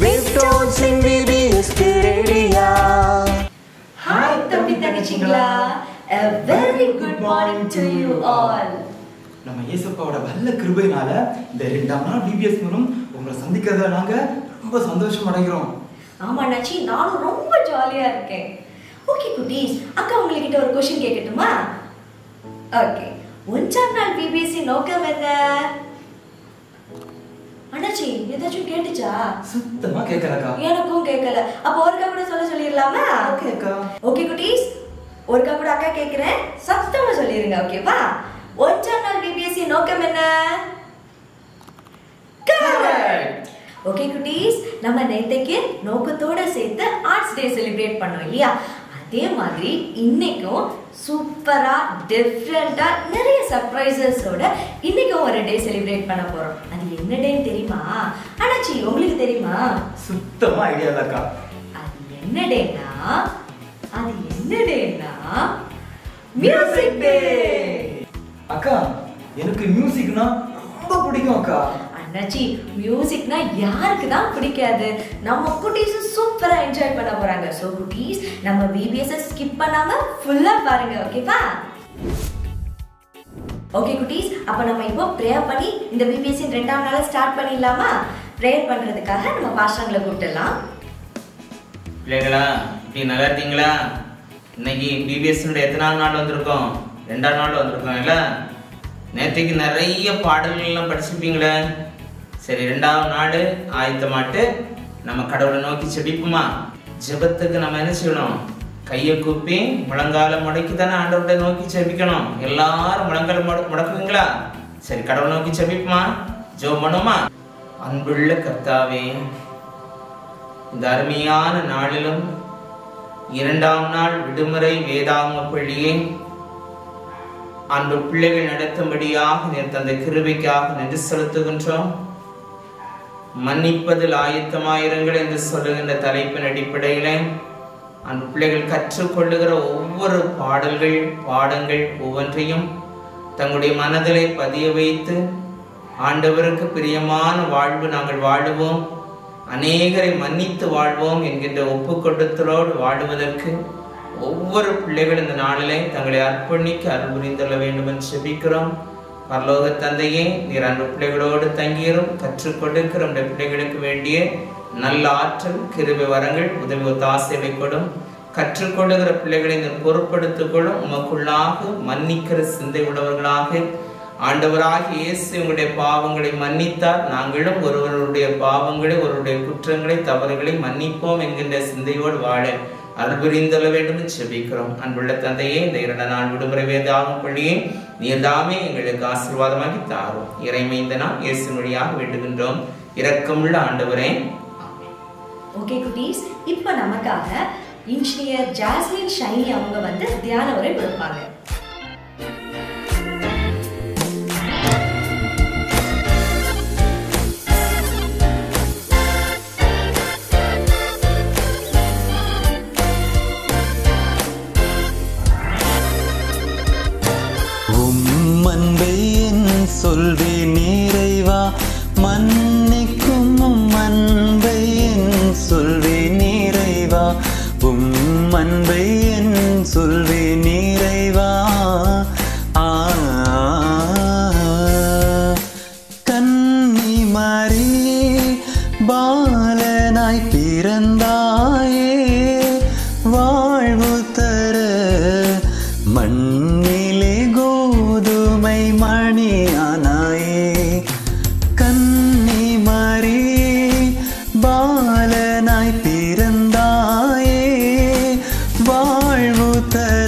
Wavetones in VBS ரெடியா hi தம்பி தங்கச்சிங்களா a very good morning to you all நம்ம இயேசப்பாவோட வல்ல கிருபையினால இந்த ரெண்டாம் நாள் பிபிஎஸ் மூலம் உங்களை சந்திக்கிறத நாங்க ரொம்ப சந்தோஷம் அடைகிறோம் ஆமா நச்சி நானும் ரொம்ப ஜாலியா இருக்கேன் ஓகே குட்டீஸ் அக்கா உங்ககிட்ட ஒரு கொஸ்டின் கேட்கட்டுமா ஓகே ஒன்றாம் நாள் பிபிஎஸ்சி நோக்கம் என்ன அண்ணாச்சி ஏதாச்சும் கேட்டுச்சா சுத்தமா கேட்கலக்கா எனக்கும் கேட்கல அப்போ ஒருக்கா கூட சொல்ல சொல்லிடலாமா ஓகேக்கா ஓகே குட்டீஸ் ஒருக்கா கூட அக்கா கேக்குறேன் சத்தமா சொல்லிருங்க ஓகேவா ஒன்றாம் நாள் பிபிஎஸ்சி நோக்கம் என்ன Correct. ஓகே குட்டீஸ் நம்ம நேத்தைக்கு நோக்கத்தோட சேர்த்து ஆர்ட்ஸ் டே செலிப்ரேட் பண்ணோம் இல்லையா அதே மாதிரி இன்னைக்கும் சூப்பரா டிஃப்ரெண்டா நிறைய சர்ப்ரைசஸோட இன்னைக்கும் ஒரு டே செலிப்ரேட் பண்ண போறோம் அது என்ன டேன்னு தெரியுமா அண்ணாச்சி உங்களுக்கு தெரியுமா சுத்தமா ஐடியா இல்லக்கா அது என்ன டேனா அது என்ன டேனா மியூசிக் டே அக்கா எனக்கு மியூசிக்னா ரொம்ப பிடிக்கும் அக்கா அண்ணாச்சி மியூசிக்னா யாருக்கு தான் பிடிக்காது நம்ம குட்டீஸ் சூப்பரா என்ஜாய் பண்ண போறாங்க சோ குட்டீஸ் நம்ம பிபிஎஸ் ஸ்கிப் பண்ணாம ஃபுல்லா பாருங்க ஓகேவா ஓகே குட்டீஸ் அப்ப நம்ம இப்போ ப்ரேயர் பண்ணி இந்த பிபிஎஸ் ரெண்டாம் நாள் ஸ்டார்ட் பண்ணிடலாமா ப்ரேயர் பண்றதுக்காக நம்ம பாஸ்டர்களை கூப்பிடலாம் பிள்ளைகளா இப்படி நல்லா இருக்கீங்களா இன்னைக்கு பிபிஎஸ்னுடைய எத்தனாவது நாள் வந்திருக்கோம் ரெண்டாம் நாள் வந்திருக்கோம் இல்ல நேற்றுக்கு நிறைய பாடல்கள் எல்லாம் படிச்சிருப்பீங்களே சரி ரெண்டாவது நாள் ஆயத்தமாட்டு நம்ம கடவுளை நோக்கி செபிப்போமா ஜெபத்துக்கு நம்ம என்ன செய்யணும் கையை கூப்பி முழங்கால முடக்கி தானே ஆண்டவர்கிட்ட நோக்கி செபிக்கணும் எல்லாரும் முழங்கால முட முடக்குவீங்களா சரி கடவுளை நோக்கி செபிப்போமா ஜெபம் பண்ணுமா அன்புள்ள கர்த்தாவே இந்த அருமையான நாளிலும் இரண்டாம் நாள் விடுமுறை வேதாங்க பள்ளியை அன்று பிள்ளைகள் நடத்தும்படியாக நீர் தந்த கிருபைக்காக நன்றி செலுத்துகின்றோம் மன்னிப்பதில் ஆயத்தமாயிருங்கள் என்று சொல்லுகின்ற தலைப்பின் அடிப்படையில அந்த பிள்ளைகள் கற்றுக்கொள்ளுகிற ஒவ்வொரு பாடல்கள் பாடங்கள் ஒவ்வொன்றையும் தங்களுடைய மனதிலே பதிய வைத்து ஆண்டவருக்கு பிரியமான வாழ்வு நாங்கள் வாழுவோம் அநேகரை மன்னித்து வாழ்வோம் என்கின்ற ஒப்பு கொடுத்தலோடு வாழுவதற்கு ஒவ்வொரு பிள்ளைகள் இந்த நாளிலே தங்களை அர்ப்பணிக்க அருள் புரிந்துள்ள வேண்டும் என்று செபிக்கிறோம் பரலோக தந்தையே நீர் அன்று பிள்ளைகளோடு தங்கியிரும் கற்றுக் கொடுக்கிற அந்த பிள்ளைகளுக்கு வேண்டிய நல்ல ஆற்றல் கிருபை வரங்கள் உதவி ஒத்தாசைவை கொடும் கற்றுக்கொள்ளுகிற பிள்ளைகளை நீர் பொறுப்படுத்திக் கொள்ளும் உமக்குள்ளாக மன்னிக்கிற சிந்தை உள்ளவர்களாக ஆண்டவராகிய இயேசு உங்களுடைய பாவங்களை மன்னித்தார் நாங்களும் ஒருவருடைய பாவங்களை ஒருவருடைய குற்றங்களை தவறுகளை மன்னிப்போம் என்கின்ற சிந்தையோடு வாழ அருள் புரிந்தள்ள வேண்டும் என்று செபிக்கிறோம் அன்புள்ள தந்தையே இந்த இரண்டு நாள் விடுமுறை வேதாகும் பள்ளியை நீர்தாமே எங்களுக்கு ஆசீர்வாதமாகி தாரும் இறைமை இந்த நாள் இயேசு வழியாக வேண்டுகின்றோம் இரக்கமுள்ள ஆண்டவரே ஆமென். ஓகே குட்டீஸ் இப்போ நமக்காக இன்ஜினியர் ஜாஸ்மின் ஷைனி அவங்க வந்து தியான உரை கொடுப்பாங்க உம் அன்பை என் சொல்வேன் நிறைவா மன்னிக்கும் உம் அன்பை என் சொல்வேன் நிறைவா உம் அன்பை என் சொல்வேன் நிறைவா ஆ கன்னி மரியே பாலனாய் பிறந்தாயே வாழ்வு தர மண்ணிலே கோதுமை மணியானாயே கன்னி மரியே பாலனாய் பிறந்தாயே வாழ்வு தர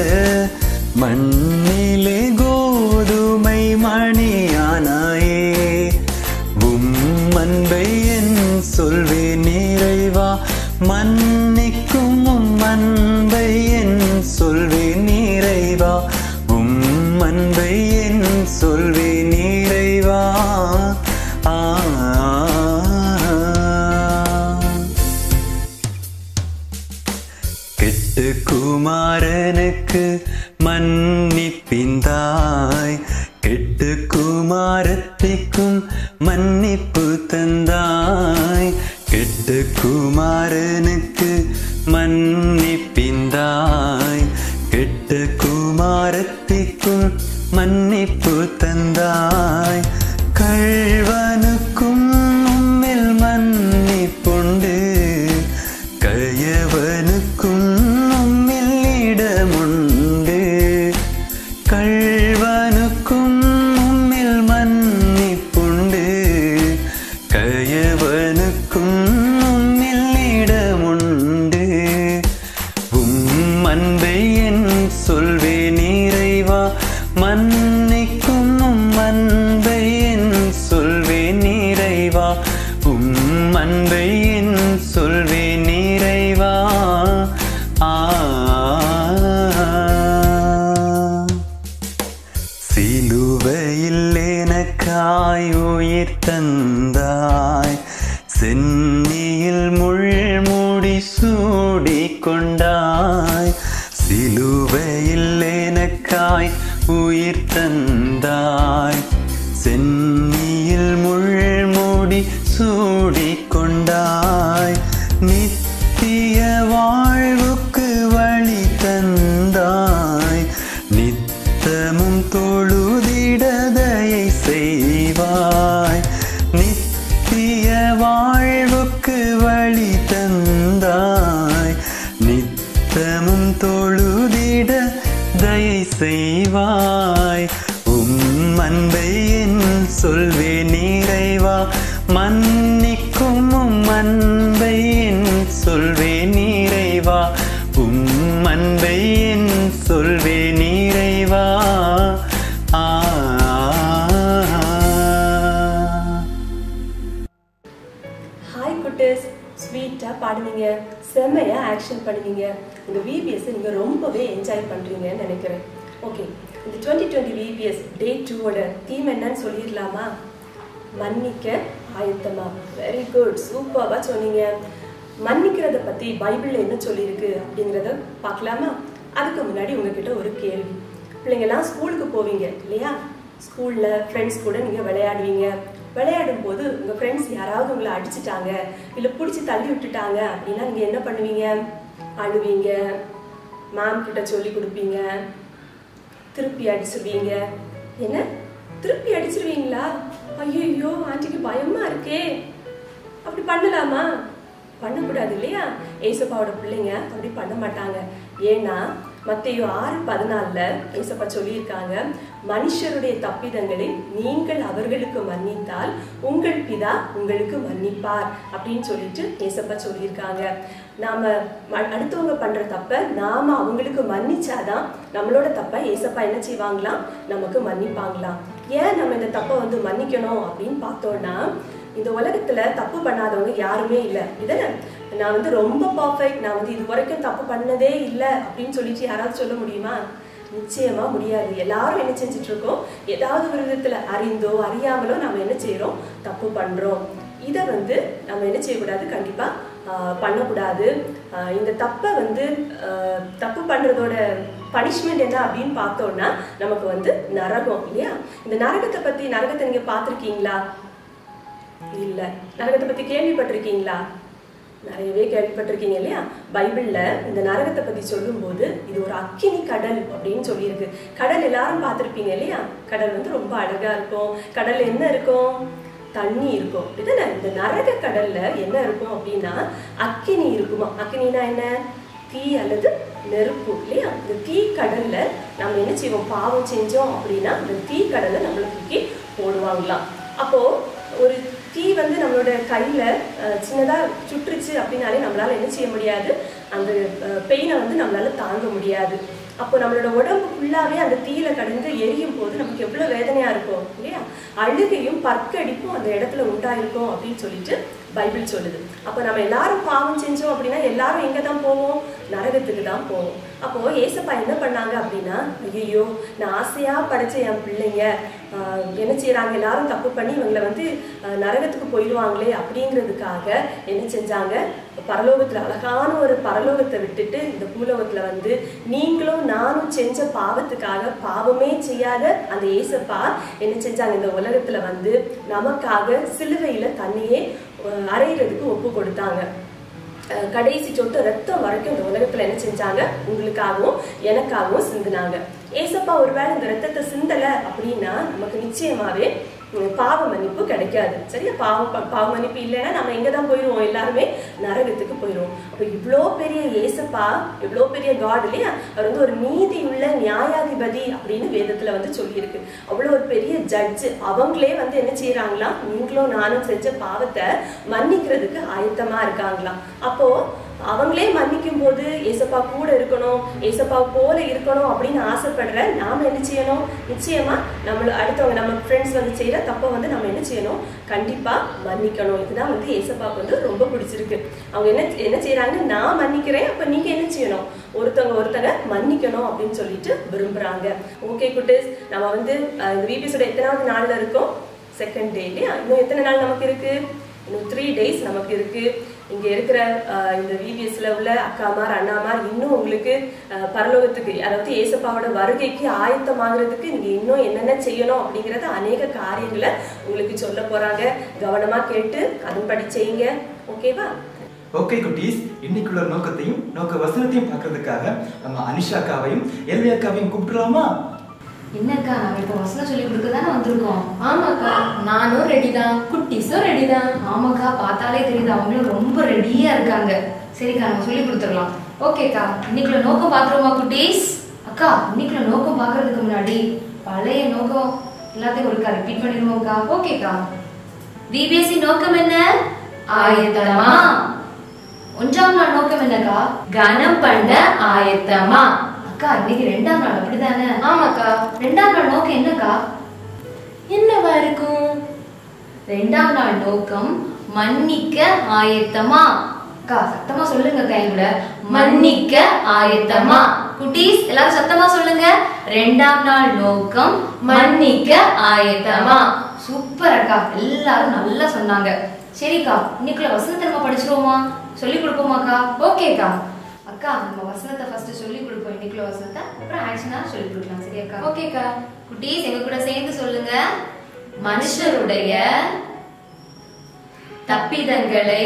மண்ணிலே கோதுமை மணியானாயே உம் அன்பை என் சொல்வேன் நிறைவா மன்னிக்கும் உம் அன்பை என் சொல்வேன் நிறைவா உம் அன்பை என் சொல்வேன் நிறைவா ஆ கெட்டு குமாரனுக்கு மன்னிப்பிந்தாய் கெட்டு குமாரத்திற்கும் மன்னிப்பு தந்தாய் கெட்ட கொண்டாய் கள்வனுக்கும் உம்மில் மன்னிப்புண்டு கயவனுக்கும் உம்மில் இடமுண்டு கள்வனுக்கும் உம்மில் மன்னிப்புண்டு கயவனுக்கும் உம்மில் இடமுண்டு உம் அன்பை என் சொல்வேன் இறைவா மன்னிக்கும் உம் அன்பை என் சொல்வேன் இறைவா உம் அன்பை என் சொல்வேன் இறைவா ஆ சிலுவையில் எனக்காய் உயிர் தந்தாய் சென்னியில் முள்முடி சூடி கொண்டாய் சிலுவையில் எனக்காய் உயிர் தந்தாய் சென்னியில் முள்முடி சூடி கொண்டாய் நித்திய வாழ்வுக்கு வழி தந்தாய் நித்தமும் தொழுதிடதையை செய்வாய் நித்திய வாழ்வுக்கு வழி தந்தாய் நித்தமும் தொழுதிட தயை செய்வாய் உம் அன்பை என் சொல்வேன் இறைவா மன்னிக்கும் உம் அன்பை என் சொல்வேன் இறைவா உம் அன்பை என் சொல்வேன் இறைவா ஆ ஹாய் குட்டஸ் ஸ்வீட்டாக பாடுனீங்க செம்மையாக ஆக்ஷன் பண்ணுவீங்க இந்த விபிஎஸ் நீங்கள் ரொம்பவே என்ஜாய் பண்ணுறீங்கன்னு நினைக்கிறேன் ஓகே இந்த டுவெண்ட்டி டுவெண்ட்டி விபிஎஸ் டே டூவோட தீம் என்னன்னு சொல்லிடலாமா மன்னிக்க ஆயத்தமா வெரி குட் சூப்பராக சொன்னீங்க மன்னிக்கிறத பற்றி பைபிளில் என்ன சொல்லியிருக்கு அப்படிங்கிறத பார்க்கலாமா அதுக்கு முன்னாடி உங்ககிட்ட ஒரு கேள்வி பிள்ளைங்கெல்லாம் ஸ்கூலுக்கு போவீங்க இல்லையா ஸ்கூலில் ஃப்ரெண்ட்ஸ் கூட நீங்கள் விளையாடுவீங்க விளையாடும் போது உங்கள் ஃப்ரெண்ட்ஸ் யாராவது உங்களை அடிச்சிட்டாங்க இல்லை பிடிச்சி தள்ளி விட்டுட்டாங்க அப்படின்னா நீங்கள் என்ன பண்ணுவீங்க அழுவீங்க மேம் கிட்ட சொல்லி கொடுப்பீங்க திருப்பி அடிச்சிருவீங்க என்ன திருப்பி அடிச்சிருவீங்களா ஐயோ ஆண்டிக்கு பயமா இருக்கே அப்படி பண்ணலாமா பண்ணக்கூடாது இல்லையா ஏசப்பாவோட பிள்ளைங்க அப்படி பண்ண மாட்டாங்க ஏன்னா மத்தேயு ஆறு பதினாலுல ஏசப்பா சொல்லியிருக்காங்க மனுஷருடைய தப்பிதங்களை நீங்கள் அவர்களுக்கு மன்னித்தால் உங்கள் பிதா உங்களுக்கு மன்னிப்பார் அப்படின்னு சொல்லிட்டு ஏசப்பா சொல்லியிருக்காங்க நாம ம- அடுத்தவங்க பண்ற தப்ப நாம அவங்களுக்கு மன்னிச்சாதான் நம்மளோட தப்ப ஏசப்பா என்ன செய்வாங்களாம் நமக்கு மன்னிப்பாங்களாம் ஏன் நம்ம இந்த தப்பை வந்து மன்னிக்கணும் அப்படின்னு பார்த்தோம்னா இந்த உலகத்துல தப்பு பண்ணாதவங்க யாருமே இல்லை இதானே நான் வந்து ரொம்ப பர்ஃபெக்ட் நான் வந்து இது வரைக்கும் தப்பு பண்ணதே இல்லை அப்படின்னு சொல்லிட்டு யாராவது சொல்ல முடியுமா நிச்சயமா முடியாது எல்லாரும் என்ன செஞ்சுட்டு இருக்கோம் ஏதாவது ஒரு விதத்துல அறிந்தோ அறியாமலோ நம்ம என்ன செய்றோம் தப்பு பண்றோம் இதை வந்து நம்ம என்ன செய்யக்கூடாது கண்டிப்பா ஆஹ், பண்ணக்கூடாது ஆஹ், இந்த தப்பை வந்து ஆஹ், தப்பு பண்றதோட பனிஷ்மெண்ட் என்ன அப்படின்னு பார்த்தோம்னா நமக்கு வந்து நரகம் இல்லையா இந்த நரகத்தை பத்தி நரகத்தை நீங்க பார்த்திருக்கீங்களா இல்ல நரகத்தை பத்தி கேள்விப்பட்டிருக்கீங்களா நிறையவே கேள்விப்பட்டிருக்கீங்க இல்லையா பைபிள்ல இந்த நரகத்தை பத்தி சொல்லும்போது இது ஒரு அக்கினி கடல் அப்படின்னு சொல்லியிருக்கு கடல் எல்லாரும் பார்த்திருப்பீங்க இல்லையா கடல் வந்து ரொம்ப அழகா இருக்கும் கடல்ல என்ன இருக்கும் தண்ணி இருக்கும் இதுதானே இந்த நரக கடல்ல என்ன இருக்கும் அப்படின்னா அக்கினி இருக்குமா அக்கினினா என்ன தீ அல்லது நெருப்பு இல்லையா இந்த தீ கடல்ல நம்ம என்ன செய்வோம் பாவம் செஞ்சோம் அப்படின்னா இந்த தீ கடல்ல நம்மளை தூக்கி போடுவாங்களாம் அப்போ ஒரு தீ வந்து நம்மளோட கையில அஹ், சின்னதா சுற்றுச்சு அப்படின்னாலே நம்மளால என்ன செய்ய முடியாது அந்த பெயினை வந்து நம்மளால தாங்க முடியாது அப்போ நம்மளோட உடம்பு ஃபுல்லாவே அந்த தீயில கடந்து எரியும் போது நமக்கு எவ்வளவு வேதனையா இருக்கும் இல்லையா அழுகையும் பற்கடிப்பும் அந்த இடத்துல உண்டாயிருக்கும் அப்படின்னு சொல்லிட்டு பைபிள் சொல்லுது அப்போ நம்ம எல்லாரும் பாவம் செஞ்சோம் அப்படின்னா எல்லாரும் எங்க தான் போவோம் நரகத்துக்கு தான் போவோம் அப்போ ஏசப்பா என்ன பண்ணாங்க அப்படின்னா ஐயோ நான் ஆசையா படைச்ச என் பிள்ளைங்க ஆஹ், என்ன செய்றாங்க எல்லாரும் தப்பு பண்ணி இவங்களை வந்து ஆஹ், நரகத்துக்கு போயிடுவாங்களே அப்படிங்கிறதுக்காக என்ன செஞ்சாங்க பரலோகத்துல அழகான ஒரு பரலோகத்தை விட்டுட்டு இந்த பூலோகத்துல வந்து நீங்களும் நானும் செஞ்ச பாவத்துக்காக பாவமே செய்யாத அந்த ஏசப்பா என்ன செஞ்சாங்க இந்த உலகத்துல வந்து நமக்காக சிலுவையில தண்ணியே அஹ், அறையிறதுக்கு ஒப்பு கொடுத்தாங்க அஹ், கடைசி சொட்டு ரத்தம் வரைக்கும் இந்த உலகத்துல என்ன செஞ்சாங்க உங்களுக்காகவும் எனக்காகவும் சிந்தினாங்க ஏசப்பா ஒருவேளை இந்த ரத்தத்தை சிந்தல அப்படின்னா நமக்கு நிச்சயமாவே உம், பாவ மன்னிப்பு கிடைக்காது சரியா பாவம் ப- பாவ மன்னிப்பு இல்லைன்னா நம்ம எங்க தான் போயிடுவோம் எல்லாருமே நரகத்துக்கு போயிடுவோம் அப்ப இவ்வளோ பெரிய ஏசப்பா இவ்வளோ பெரிய காட் இல்லையா அவர் வந்து ஒரு நீதி உள்ள நியாயாதிபதி அப்படின்னு வேதத்துல வந்து சொல்லியிருக்கு அவ்வளோ ஒரு பெரிய ஜட்ஜ் அவங்களே வந்து என்ன செய்யறாங்களாம் நீங்களும் நானும் செஞ்ச பாவத்தை மன்னிக்கிறதுக்கு ஆயத்தமா இருக்காங்களாம் அப்போ அவங்களே மன்னிக்கும் போது ஏசப்பா கூட இருக்கணும் ஏசப்பா போல இருக்கணும் அப்படின்னு ஆசைப்படுற நாம என்ன செய்யணும் நிச்சயமா நம்மள அடுத்தவங்க நம்ம ஃப்ரெண்ட்ஸ் வந்து செய்யற தப்பை வந்து நம்ம என்ன செய்யணும் கண்டிப்பா மன்னிக்கணும் இதுதான் வந்து ஏசப்பாக்கு வந்து ரொம்ப பிடிச்சிருக்கு அவங்க என்ன என்ன செய்யறாங்க நான் மன்னிக்கிறேன் அப்ப நீங்க என்ன செய்யணும் ஒருத்தவங்க ஒருத்தங்க மன்னிக்கணும் அப்படின்னு சொல்லிட்டு விரும்புறாங்க ஓகே குட்டிஸ் நம்ம வந்து அஹ், இந்த விபிஎஸோட எத்தனாவது நாள்ல இருக்கோம் செகண்ட் டே இல்லையா இன்னும் எத்தனை நாள் நமக்கு இருக்கு இன்னும் த்ரீ டேஸ் நமக்கு இருக்கு இங்க இருக்கிற அஹ், இந்த விபிஎஸ்ல உள்ள அக்காமார் அண்ணாமார் இன்னும் உங்களுக்கு அஹ், பரலோகத்துக்கு அதாவது ஏசப்பாவோட வருகைக்கு ஆயத்தமாகறதுக்கு நீங்க இன்னும் என்னென்ன செய்யணும் அப்படிங்கறத அநேக காரியங்களை உங்களுக்கு சொல்ல போறாங்க கவனமா கேட்டு அதன்படி செய்யுங்க ஓகேவா ஓகே குட்டீஸ் இன்னைக்குள்ள நோக்கத்தையும் நோக்க வசனத்தையும் பார்க்கறதுக்காக நம்ம அனிஷா அக்காவையும் எல்வி அக்காவையும் கூப்பிட்டுலாமா என்னக்கா நம்ம இப்போ வசனம் சொல்லி கொடுக்க தானே வந்திருக்கோம் ஆமாக்கா நானும் ரெடி தான் குட்டீஸும் ரெடி தான் ஆமாக்கா பார்த்தாலே தெரியுது அவங்களும் ரொம்ப ரெடியா இருக்காங்க சரிக்கா நம்ம சொல்லி கொடுத்துடலாம் ஓகேக்கா இன்னைக்குள்ள நோக்கம் பார்த்துருவோமா குட்டீஸ் அக்கா இன்னைக்குள்ள நோக்கம் பார்க்கறதுக்கு முன்னாடி பழைய நோக்கம் எல்லாத்தையும் ஒருக்கா ரிப்பீட் பண்ணிடுவோம்க்கா ஓகேக்கா பிபிஎஸ்சி நோக்கம் என்ன ஆயத்தமா ஒன்றாம் நாள் நோக்கம் என்னக்கா கனம் பண்ண ஆயத்தமா அக்கா இன்னைக்கு ரெண்டாம் நாள் அப்படிதானே ஆமாக்கா ரெண்டாம் நாள் நோக்கம் என்னக்கா என்னவா இருக்கும் ரெண்டாம் நாள் நோக்கம் மன்னிக்க ஆயத்தமா அக்கா சத்தமா சொல்லுங்க கை கூட மன்னிக்க ஆயத்தமா குட்டீஸ் எல்லாரும் சத்தமா சொல்லுங்க ரெண்டாம் நாள் நோக்கம் மன்னிக்க ஆயத்தமா சூப்பர் அக்கா எல்லாரும் நல்லா சொன்னாங்க சரிக்கா இன்னைக்குள்ள வசனத்தை நம்ம படிச்சிருவோமா சொல்லி கொடுப்போமாக்கா ஓகேக்கா அக்கா நம்ம வசனத்தை ஃபர்ஸ்ட் சொல்லி கொடுப்போம் இன்னைக்குள்ள வசனத்தை அப்புறம் ஆக்ஷனா சொல்லி கொடுக்கலாம் சரியாக்கா ஓகேக்கா குட்டீஸ் எங்க கூட சேர்ந்து சொல்லுங்க மனுஷருடைய தப்பிதங்களை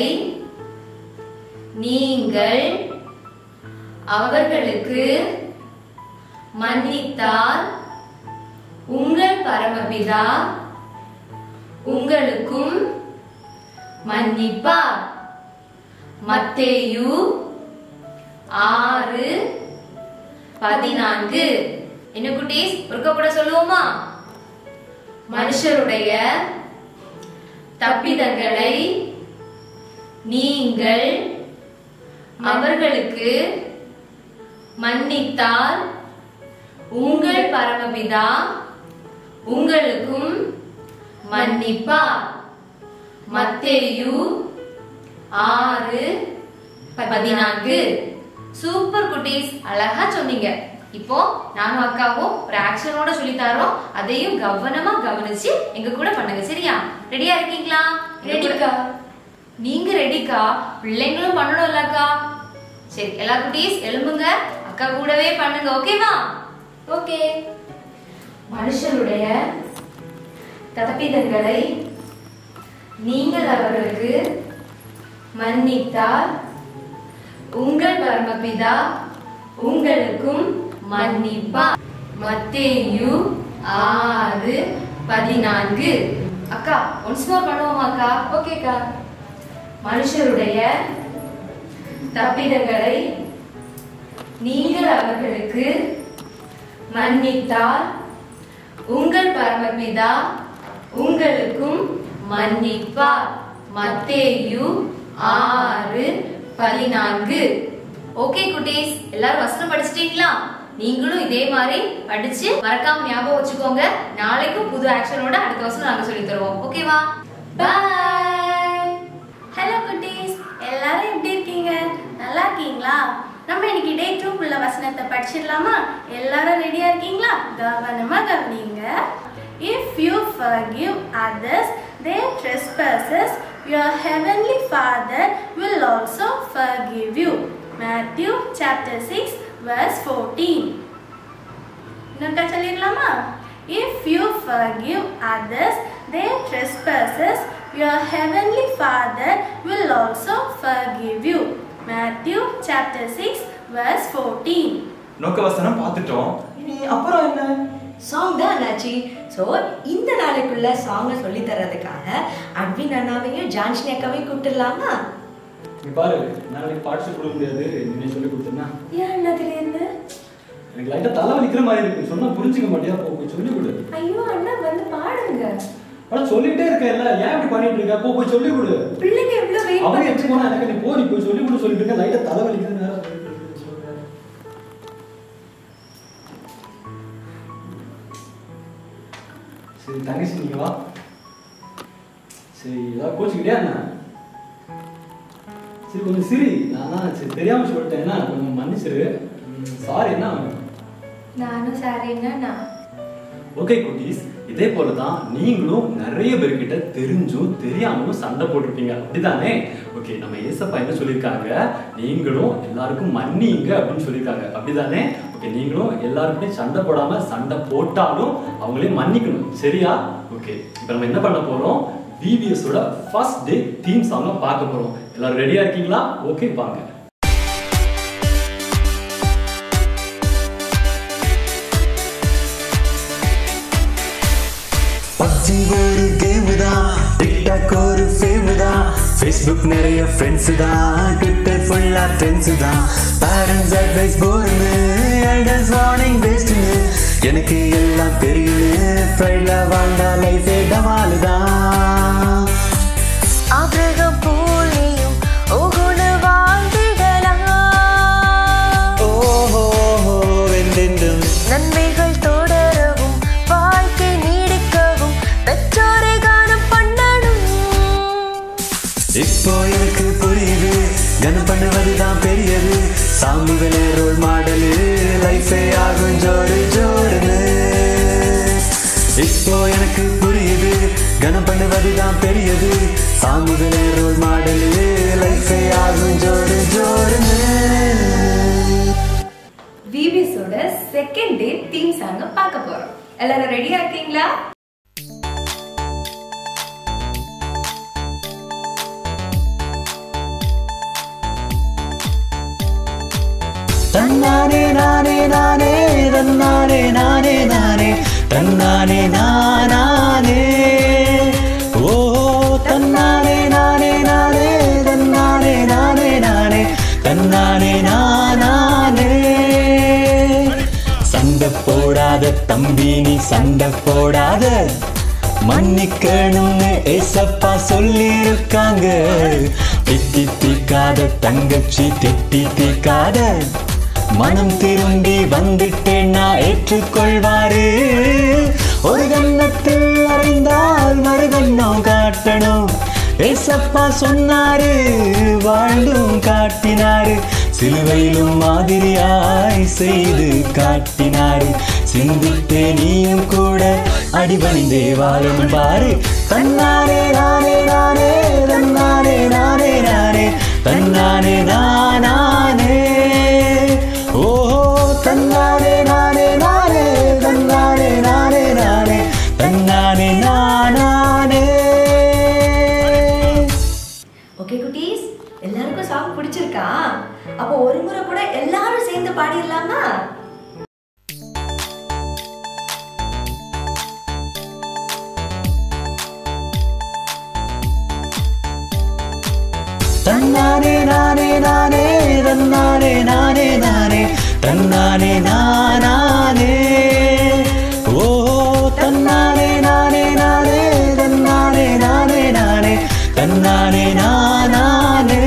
நீங்கள் அவர்களுக்கு மன்னித்தால் உங்கள் பரமபிதா உங்களுக்கும் மன்னிப்பார் மத்தேயு ஆறு பதினான்கு என்ன குட்டீஸ் ஒருக்க கூட சொல்லுவோமா மனுஷருடைய தப்பிதங்களை நீங்கள் அவர்களுக்கு மன்னித்தால் உங்கள் பரமபிதா உங்களுக்கும் மன்னிப்பார் மத்தேயு ஆறு பதினான்கு சூப்பர் குட்டீஸ் அழகா சொன்னீங்க இப்போ நானும் அக்காவும் ஒரு ஆக்ஷனோட சொல்லி தரோம் அதையும் கவனமா கவனிச்சு எங்க கூட பண்ணுங்க சரியா ரெடியா இருக்கீங்களா ரெடிக்கா நீங்க ரெடிக்கா பிள்ளைங்களும் பண்ணணும் இல்லக்கா சரி எல்லா குட்டீஸ் எழும்புங்க அக்கா கூடவே பண்ணுங்க ஓகேவா ஓகே மனுஷருடைய தப்பிதங்களை நீங்கள் அவர்களுக்கு மன்னித்தால் உங்கள் பரமபிதா உங்களுக்கும் மன்னிப்பா மத்தேயு ஆறு பதினான்கு அக்கா ஒன்ஸ் மோர் பண்ணுவோமா அக்கா ஓகேக்கா மனுஷருடைய தப்பிதங்களை நீங்கள் அவர்களுக்கு மன்னித்தால் உங்கள் பரமபிதா உங்களுக்கும் மன்னிப்பார் மத்தேயு ஆறு பதினான்கு ஓகே குட்டீஸ் எல்லாரும் வசனம் படிச்சிட்டீங்களா நீங்களும் இதே மாதிரி படிச்சு மறக்காம ஞாபகம் வச்சுக்கோங்க நாளைக்கும் புது ஆக்ஷனோட அடுத்த வசனம் நாங்க சொல்லி தருவோம் ஓகேவா பாய் ஹலோ குட்டீஸ் எல்லாரும் எப்படி இருக்கீங்க நல்லா இருக்கீங்களா நம்ம இன்னைக்கு டே டூக்குள்ள வசனத்தை படிச்சிடலாமா எல்லாரும் ரெடியா இருக்கீங்களா கவனமா கவனிங்க if you forgive others their trespasses your heavenly father will also forgive you matthew chapter 6 verse 14 இன்னொருக்கா சொல்லிடலாமா if you forgive others their trespasses your heavenly father will also forgive you matthew chapter 6 verse 14 நோக்க வசனம் பார்த்துட்டோம் அப்புறம் என்ன song தான் அண்ணாச்சி so இந்த நாளைக்குள்ள சாங்கை சொல்லி தர்றதுக்காக அட்வின் அண்ணாவையும் ஜான்ஷினி அக்காவையும் கூப்பிட்டுடலாமா நீ பாரு நாளைக்கு பாட்டு கொடுக்க முடியாது நீ சொல்லி கொடுத்தனா ஏன் அண்ணா திடீர்னு எனக்கு லைட்டா தலை வலிக்கிற மாதிரி இருக்கு சொன்னா புரிஞ்சுக்க மாட்டியா போ போய் சொல்லி கொடு ஐயோ அண்ணா வந்து பாடுங்க ஆனா சொல்லிட்டே இருக்கேன்ல ஏன் இப்படி பண்ணிட்டு இருக்க போ போய் சொல்லி கொடு பிள்ளைங்க எவ்வளவு வெயிட் அவங்க எடுத்து பண்ணிட்டு போனா எனக்கு நீ போ நீ போய் சொல்லி கொடு சொல்லிட்டு இருக்க லைட்டா தலை வலிக்குது நேரம் சொல்றேன். சரி தங்கச்சி நீங்க வா சரி ஏதாவது கோச்சுக்கிட்டே என்ன சரி கொஞ்சம் சிரி நான் சரி தெரியாம சொல்லிட்டேன் என்ன கொஞ்சம் மன்னிச்சிரு சாரி என்ன நானும் சாரின்னா ஓகே குட்டீஸ் இதே போல தான் நீங்களும் நிறைய பேர்கிட்ட தெரிஞ்சும் தெரியாமலும் சண்டை போட்டிருப்பீங்க அப்படிதானே ஓகே நம்ம ஏசப்பா என்ன சொல்லியிருக்காங்க நீங்களும் எல்லாருக்கும் மன்னிங்க அப்படின்னு சொல்லியிருக்காங்க அப்படிதானே ஓகே நீங்களும் எல்லாருக்குமே சண்டை போடாம சண்டை போட்டாலும் அவங்களே மன்னிக்கணும் சரியா ஓகே இப்போ நம்ம என்ன பண்ண போறோம் விபிஎஸோட ஃபர்ஸ்ட் டே தீம் சாங்கை பார்க்க போறோம் எல்லாரும் ரெடியா இருக்கீங்களா ஓகே வாங்க பப்ஜி ஒரு கேம் தான் டிக்டாக் ஒரு ஃபேம் தான் ஃபேஸ்புக் நிறைய ஃப்ரெண்ட்ஸ் தான் ட்விட்டர் ஃபுல்லா ஃப்ரெண்ட்ஸ் தான் பேரண்ட்ஸ் அட்வைஸ் போர்னு எல்டர்ஸ் வார்னிங் பெஸ்ட்னு எனக்கு எல்லாம் தெரியுது ஃப்ரைட்ல வாழ்ந்தா லைஃபே டமாலு தான் ஆபிரகம் போலேயும் ஓகுணு வாழ்ந்திடலாம் ஓஹோ என்றென்றும் நன்மைகள் தொடரவும் வாழ்க்கை நீடிக்கவும் பெற்றோரை கானம் பண்ணணும் இப்போ எனக்கு புரியுது கனம் பண்ணுவதுதான் பெரியது சாமிகளே ரோல் மாடலு லைஃபே ஆகும் ஜோரு ஜோருன்னு இப்போ எனக்கு புரியுது கனம் பண்ணுவதுதான் பெரியது சாமிகளே ரோல் மாடலு லைஃபே ஆகும் ஜோரு ஜோருன்னு விபிஎஸோட செகண்ட் டே தீம் சாங்க பார்க்க போறோம் எல்லாரும் ரெடியா இருக்கீங்களா தன்னானே நானே நானே தன்னானே நானே நானே தன்னானே நானே ஓ தன்னானே நானே நானே தன்னானே நானே நானே தன்னானே நானே சண்டை போடாத தம்பி நீ சண்டை போடாத மன்னிக்கணும்னு ஏசப்பா சொல்லி இருக்காங்க திட்டி தீக்காத தங்கச்சி திட்டி தீக்காத மனம் திரும்பி வந்துட்டேன்னா ஏற்றுக்கொள்வாரு ஒரு கன்னத்தில் அறைந்தால் மறுகண்ணம் காட்டணும் ஏசப்பா சொன்னாரு வாழ்ந்தும் காட்டினாரு சிலுவையிலும் மாதிரியாய் செய்து காட்டினாரு சிந்தித்தே நீயும் கூட அடிபணிந்தே வாழும் பாரு தன்னானே நானே நானே தன்னானே நானே நானே தன்னானே நானே ஓ தன்னானே நானே நானே தன்னானே நானே நானே தன்னானே நானே ஓகே குட்டீஸ் எல்லாருக்கும் சாங் பிடிச்சிருக்கா அப்போ ஒரு முறை கூட எல்லாரும் சேர்ந்து பாடிடலாமா தன்னானே நானே நானே தன்னானே நானே நானே தன்னானே நானே ஓ தன்னானே நானே நானே தன்னானே நானே நானே தன்னானே நானே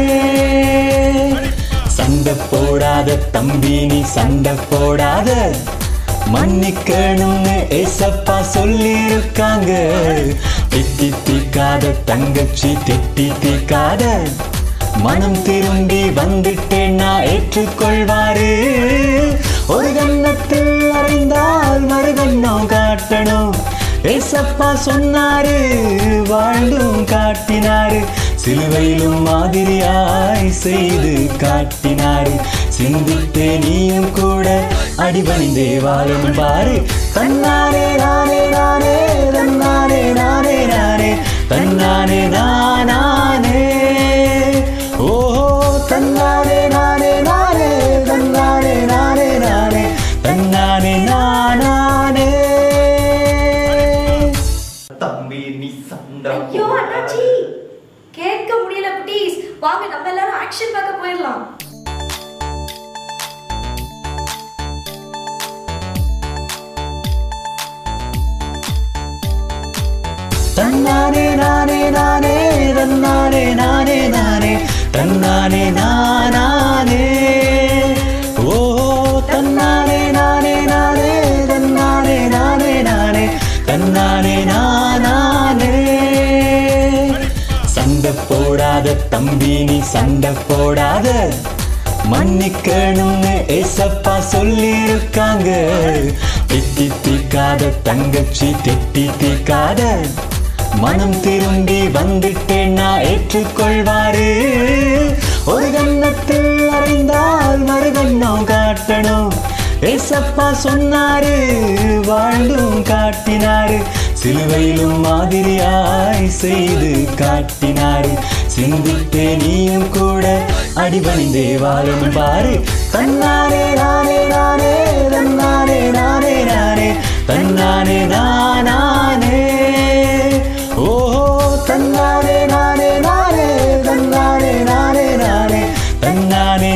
சண்டை போடாத தம்பி நீ சண்டை போடாத மன்னிக்கணும்னு ஏசப்பா சொல்லி இருக்காங்க திட்டி தீக்காத தங்கச்சி திட்டி தீக்காத மனம் திரும்பி வந்துட்டேன்னா ஏற்றுக்கொள்வாரு ஒரு கன்னத்தில் அறைந்தால் மறுகண்ணம் காட்டணும் ஏசப்பா சொன்னாரு வாழ்ந்தும் காட்டினாரு சிலுவையிலும் மாதிரியாய் செய்து காட்டினாரு சிந்தித்தே நீயும் கூட அடிபணிந்தே வாழும் பாரு தன்னானே நானே நானே தன்னானே நானே நானே தன்னானே நானே ஓ தன்னானே நானே நானே தன்னானே நானே நானே தன்னானே நானே தம்பினி சண்டை ஐயோ அண்ணாச்சி கேட்க முடியல குட்டீஸ் வாங்க நம்ம எல்லாரும் ஆக்ஷன் பார்க்க போயிடலாம் தன்னானே நானே நானே தன்னானே நானே நானே தன்னானே நானே ஓ தன்னானே நானே நானே தன்னானே நானே நானே தன்னானே நானே சண்டை போடாத தம்பி நீ சண்டை போடாத மன்னிக்கணும்னு ஏசப்பா சொல்லி இருக்காங்க திட்டி தீக்காத தங்கச்சி திட்டி தீக்காத மனம் திரும்பி வந்துட்டேன்னா ஏற்றுக்கொள்வாரு ஒரு கன்னத்தில் அறைந்தால் மறுகண்ணம் காட்டணும் ஏசப்பா சொன்னாரு வாழ்ந்தும் காட்டினாரு சிலுவையிலும் மாதிரியாய் செய்து காட்டினாரு சிந்தித்தே நீயும் கூட அடிபணிந்தே வாழும் பாரு தன்னானே நானே நானே தன்னானே நானே நானே தன்னானே நானே ஓஹோ தன்னானே நானே நானே தன்னானே நானே நானே தன்னானே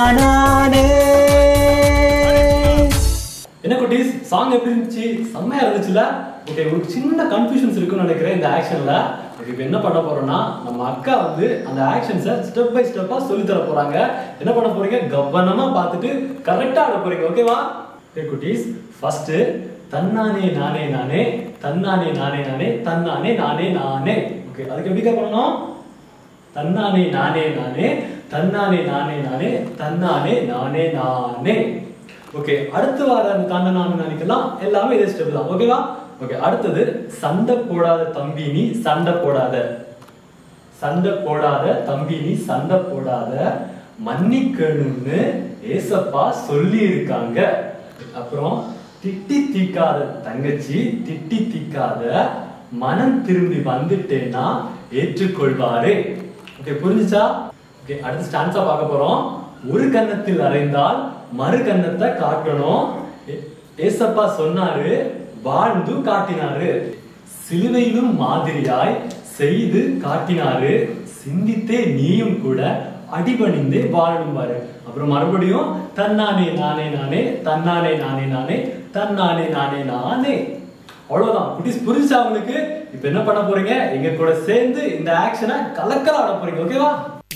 நானே என்ன குட்டீஸ் சாங் எப்படி இருந்துச்சு செம்மையா இருந்துச்சுல ஓகே உங்களுக்கு சின்ன கன்ஃபியூஷன்ஸ் இருக்குன்னு நினைக்கிறேன் இந்த ஆக்ஷன்ல இப்போ என்ன பண்ண போறோம்னா நம்ம அக்கா வந்து அந்த ஆக்ஷன்ஸை ஸ்டெப் பை ஸ்டெப்பா சொல்லி தர போறாங்க என்ன பண்ண போறீங்க கவனமா பார்த்துட்டு கரெக்டா ஆட போறீங்க ஓகேவா ஓகே குட்டீஸ் ஃபர்ஸ்ட் தன்னானே நானே நானே தன்னானே நானே நானே தன்னானே நானே நானே ஓகே அதுக்கு எப்படி பண்ணணும் தன்னானே நானே நானே தன்னானே நானே நானே தன்னானே நானே நானே ஓகே அடுத்து வர அந்த தன்னை நானே நாளைக்கெல்லாம் எல்லாமே இதே ஸ்டெப் தான் ஓகேவா ஓகே அடுத்தது சண்டை போடாத தம்பி நீ சண்டை போடாத சண்டை போடாத தம்பி நீ சண்டை போடாத மன்னிக்கணும்னு ஏசப்பா சொல்லி இருக்காங்க அப்புறம் திட்டி தீக்காத தங்கச்சி திட்டி தீக்காத மனம் திரும்பி வந்துட்டேன்னா ஏற்றுக்கொள்வாரு ஓகே புரிஞ்சுச்சா ஓகே அடுத்து ஸ்டான்ஸா பார்க்க போறோம் ஒரு கன்னத்தில் அறைந்தால் மறு கன்னத்தை காட்டணும் ஏ- ஏசப்பா சொன்னாரு வாழ்ந்து காட்டினாரு சிலுவையிலும் மாதிரியாய் செய்து காட்டினாரு சிந்தித்தே நீயும் கூட அடிபணிந்தே வாழும் பாரு அப்புறம் மறுபடியும் தன்னானே நானே நானே தன்னானே நானே நானே தன்னானே நானே நானே அவ்வளவுதான் குட்டீஸ் புரிஞ்சா உங்களுக்கு இப்ப என்ன பண்ண போறீங்க எங்க கூட சேர்ந்து இந்த ஆக்ஷனை கலக்கலா ஆட போறீங்க ஓகேவா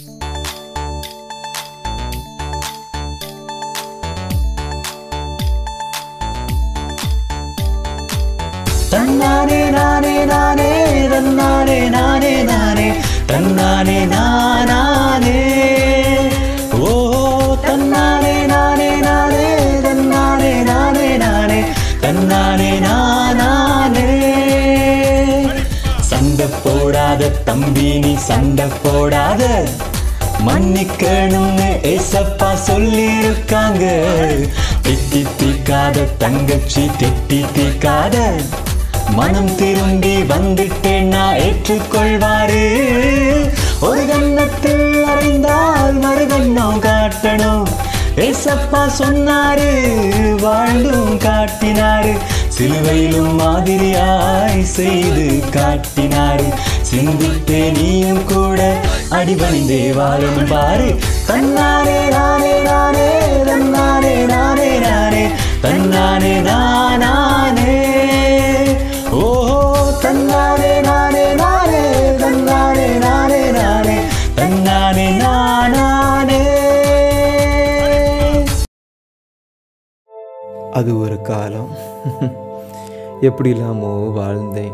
தன்னானே நானே நானே தன்னானே நானே நானே தன்னானே நானே ஓ தன்னானே நானே நானே தன்னானே நானே நானே தன்னானே நானே சண்டை போடாத தம்பி நீ சண்டை போடாத மன்னிக்கணும்னு ஏசப்பா சொல்லி இருக்காங்க திட்டி தீக்காத தங்கச்சி திட்டி தீக்காத மனம் திரும்பி வந்துட்டேன்னா ஏற்றுக்கொள்வாரு ஒரு கன்னத்தில் அறைந்தால் மறுகண்ணம் காட்டணும் ஏசப்பா சொன்னாரு வாழ்ந்தும் காட்டினாரு சிலுவையிலும் மாதிரியாய் செய்து காட்டினாரு சிந்தித்தே நீயும் கூட அடிபணிந்தே வாழும் பாரு தன்னானே நானே நானே தன்னானே நானே நானே தன்னானே நானே ஓஹோ தன்னானே நானே நானே தன்னானே நானே நானே தன்னானே நானே அது ஒரு காலம் எப்படி இல்லாமோ வாழ்ந்தேன்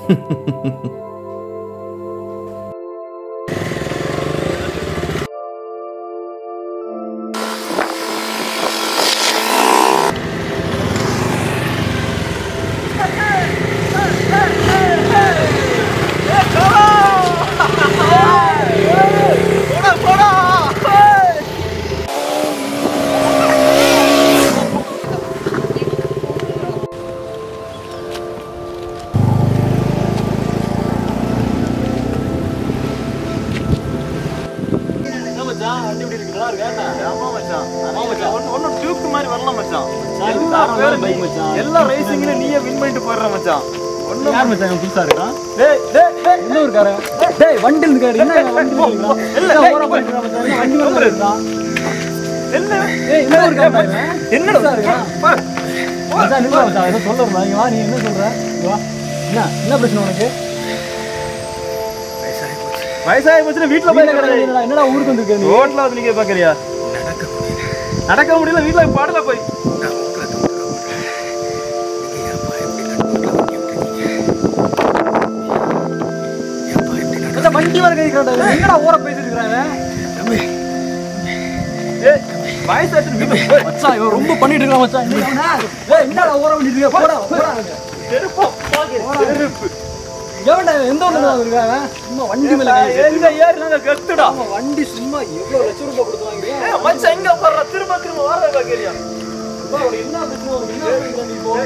என்ன மச்சான் வண்டி எப்படி இருக்கு நல்லா இருக்கா என்ன? ஆமா மச்சான் ஆமா மச்சான். ஒன்னு ஒன்னு டியூக் மாதிரி வரலாம் மச்சான் மச்சான், இது எல்லா வேற பேரும் bike மச்சான். எல்லா ரேசிங்ல நீயே வின் பண்ணிட்டு போயிடுற மச்சான் யார் மச்சான் இவன் புதுசா இருக்கான் டேய் டேய் டேய் என்ன இருக்காரு டேய் வண்டி இருக்காரு என்ன இவன் வண்டி இருக்கான் இல்ல ஓர போயிட்டு இருக்கான் மச்சான் என்ன வண்டி வந்து இருக்கான் என்ன ஏய் என்ன இருக்கான் இவன் என்னடா இருக்கான் மச்சான் நில்லு மச்சான் ஏதோ சொல்ல வரணும் இங்க வா நீ என்ன சொல்ற இங்க வா என்ன என்ன பிரச்சனை உனக்கு வயசாகி போச்சுன்னா வீட்டுல போய் கிடக்குது. என்னடா என்னடா ஊருக்கு வந்திருக்க நீ ரோட்ல வந்து நிக்க பாக்குறியா நடக்க முடியல வீட்டுல பாடல போய் மச்சான் வண்டி வர கை காட்டா என்னடா ஊர பேசிட்டு இருக்கான் ஏய், வயசாச்சு வீட்டுல போய் மச்சான் இவன் ரொம்ப பண்ணிட்டு இருக்கான் மச்சான் என்ன இவனா? ஏய் என்னடா ஊர பண்ணிட்டு இருக்க போடா போடா அங்க. செருப்பா, பாக்கு, செருப்பு. எவன்டா இவன்? எந்த ஊர்ல இருந்து வந்திருக்கான் சும்மா வண்டி மேல கை வச்சு. எங்க ஏறினாங்க கத்துடா ஆமா, வண்டி சும்மா எவ்வளவு லட்சம் ரூபாய் கொடுத்து வாங்குறியா? ஏய், மச்சான் எங்க போடுற திரும்ப திரும்ப வர பாக்குறியா அப்பா, உனக்கு என்ன பிரச்சனை? உனக்கு என்ன பிரச்சனை நீ இப்போ?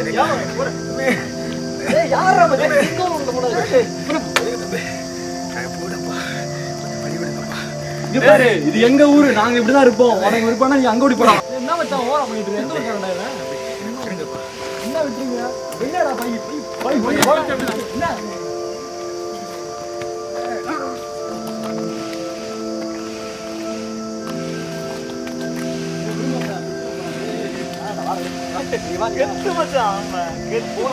ஏய், யார்றா மச்சான்? எங்க உள்ள போனது? ஏய், இங்க பாரு, இது எங்க ஊரு நாங்க இப்படிதான் இருப்போம் உனக்கு விருப்பம்னா நீ அங்க ஓடி போலாம் என்ன மச்சான் ஓரம் பண்ணிட்டு இருக்க? எந்த ஊருக்காரன்டா இவன்? என்ன விட்டுறீங்க என்னடா பை பை பை பை ஓரம் என்ன கெத்து மச்சான் அவன். கெத்து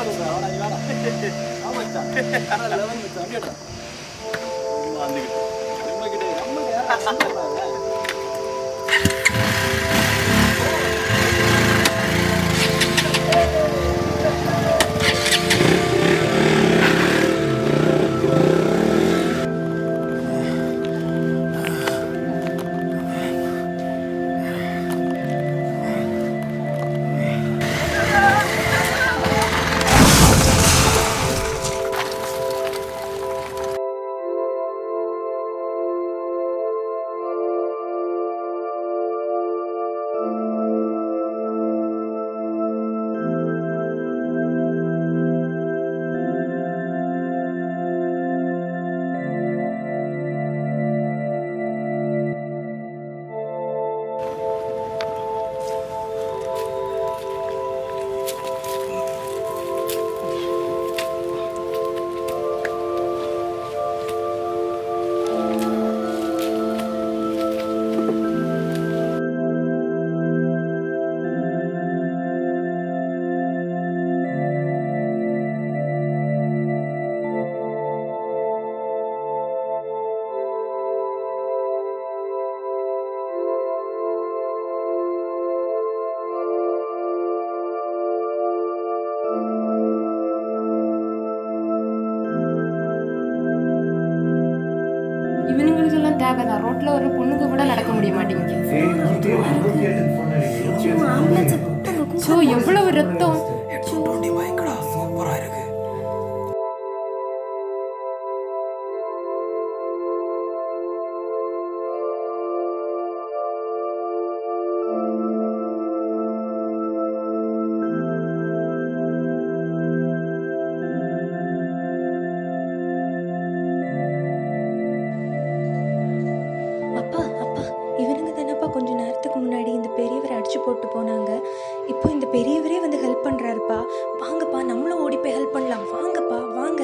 இவனுங்களுக்கெல்லாம் தேவைதான் ரோட்ல ஒரு பொண்ணுக்கு கூட நடக்க முடிய மாட்டேங்குது சோ எவ்வளவு ரத்தம் அப்பா அப்பா இவனுங்க தானப்பா கொஞ்ச நேரத்துக்கு முன்னாடி இந்த பெரியவரை அடிச்சு போட்டு போனாங்க இப்போ இந்த பெரியவரே வந்து ஹெல்ப் பண்றாருப்பா வாங்கப்பா நம்மளும் ஓடி போய் ஹெல்ப் பண்ணலாம் வாங்கப்பா வாங்க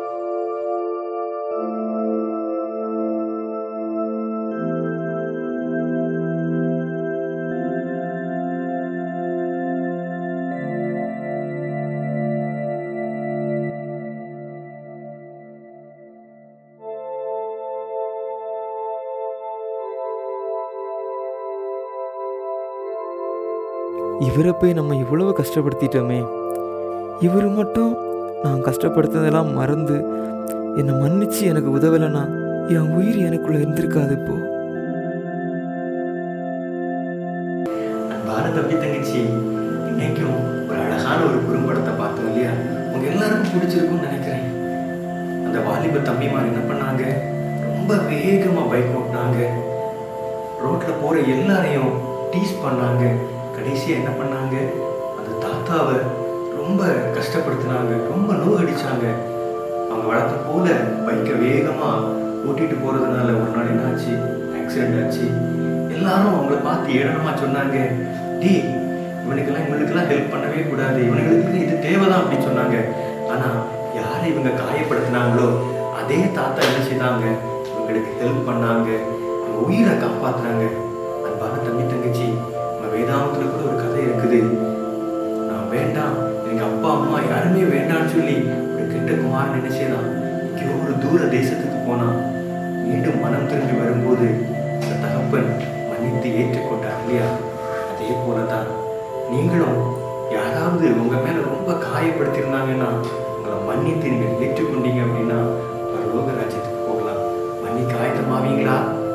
இவரை போய் நம்ம இவ்வளவு கஷ்டப்படுத்திட்டோமே இவர் மட்டும் நான் கஷ்டப்படுத்துனதெல்லாம் மறந்து என்னை மன்னிச்சு எனக்கு உதவலைன்னா என் உயிர் எனக்குள்ள இருந்திருக்காது இப்போ அன்பான தம்பி தங்கச்சி இன்னைக்கும் ஒரு அழகான ஒரு குறும்படத்தை பார்த்தோம் இல்லையா உங்க எல்லாருக்கும் பிடிச்சிருக்கும்னு நினைக்கிறேன் அந்த வாலிப தம்பிமார் என்ன பண்ணாங்க ரொம்ப வேகமா பைக் ஓட்டினாங்க ரோட்ல போற எல்லாரையும் டீஸ் பண்ணாங்க கடைசியா என்ன பண்ணாங்க அந்த தாத்தாவை ரொம்ப கஷ்டப்படுத்தினாங்க ரொம்ப நோ அடிச்சாங்க அவங்க வளர்த்த போல பைக்கை வேகமா ஓட்டிட்டு போறதுனால ஒரு நாள் என்ன ஆச்சு ஆக்சிடென்ட் ஆச்சு எல்லாரும் அவங்கள பார்த்து ஏளனமா சொன்னாங்க டேய் இவனுக்கெல்லாம் இவனுக்கெல்லாம் ஹெல்ப் பண்ணவே கூடாது இவனுங்களுக்கு இது தேவைதான் அப்படின்னு சொன்னாங்க ஆனா யாரை இவங்க காயப்படுத்தினாங்களோ அதே தாத்தா என்ன செய்தாங்க இவங்களுக்கு ஹெல்ப் பண்ணாங்க இவங்க உயிரை காப்பாத்துனாங்க அன்பான தம்பி தங்கச்சி நம்ம வேதாந்தத்துல கூட ஒரு கதை இருக்குது நான் வேண்டாம் எனக்கு அப்பா அம்மா யாருமே வேண்டாம்னு சொல்லி ஒரு கெட்ட குமாரன் என்ன செய்தான் இங்கே ஒரு தூர தேசத்துக்கு போனான் மீண்டும் மனம் திரும்பி வரும்போது அந்த தகப்பன் மன்னித்து ஏற்றுக்கொண்டார் இல்லையா அதே போலதான் நீங்களும் யாராவது உங்க மேல ரொம்ப காயப்படுத்தியிருந்தாங்கன்னா உங்களை மன்னித்து நீங்க ஏற்றுக்கொண்டீங்க அப்படின்னா பரலோக ராஜ்யத்துக்கு போகலாம் மன்னிக்க ஆயத்தமாவீங்களா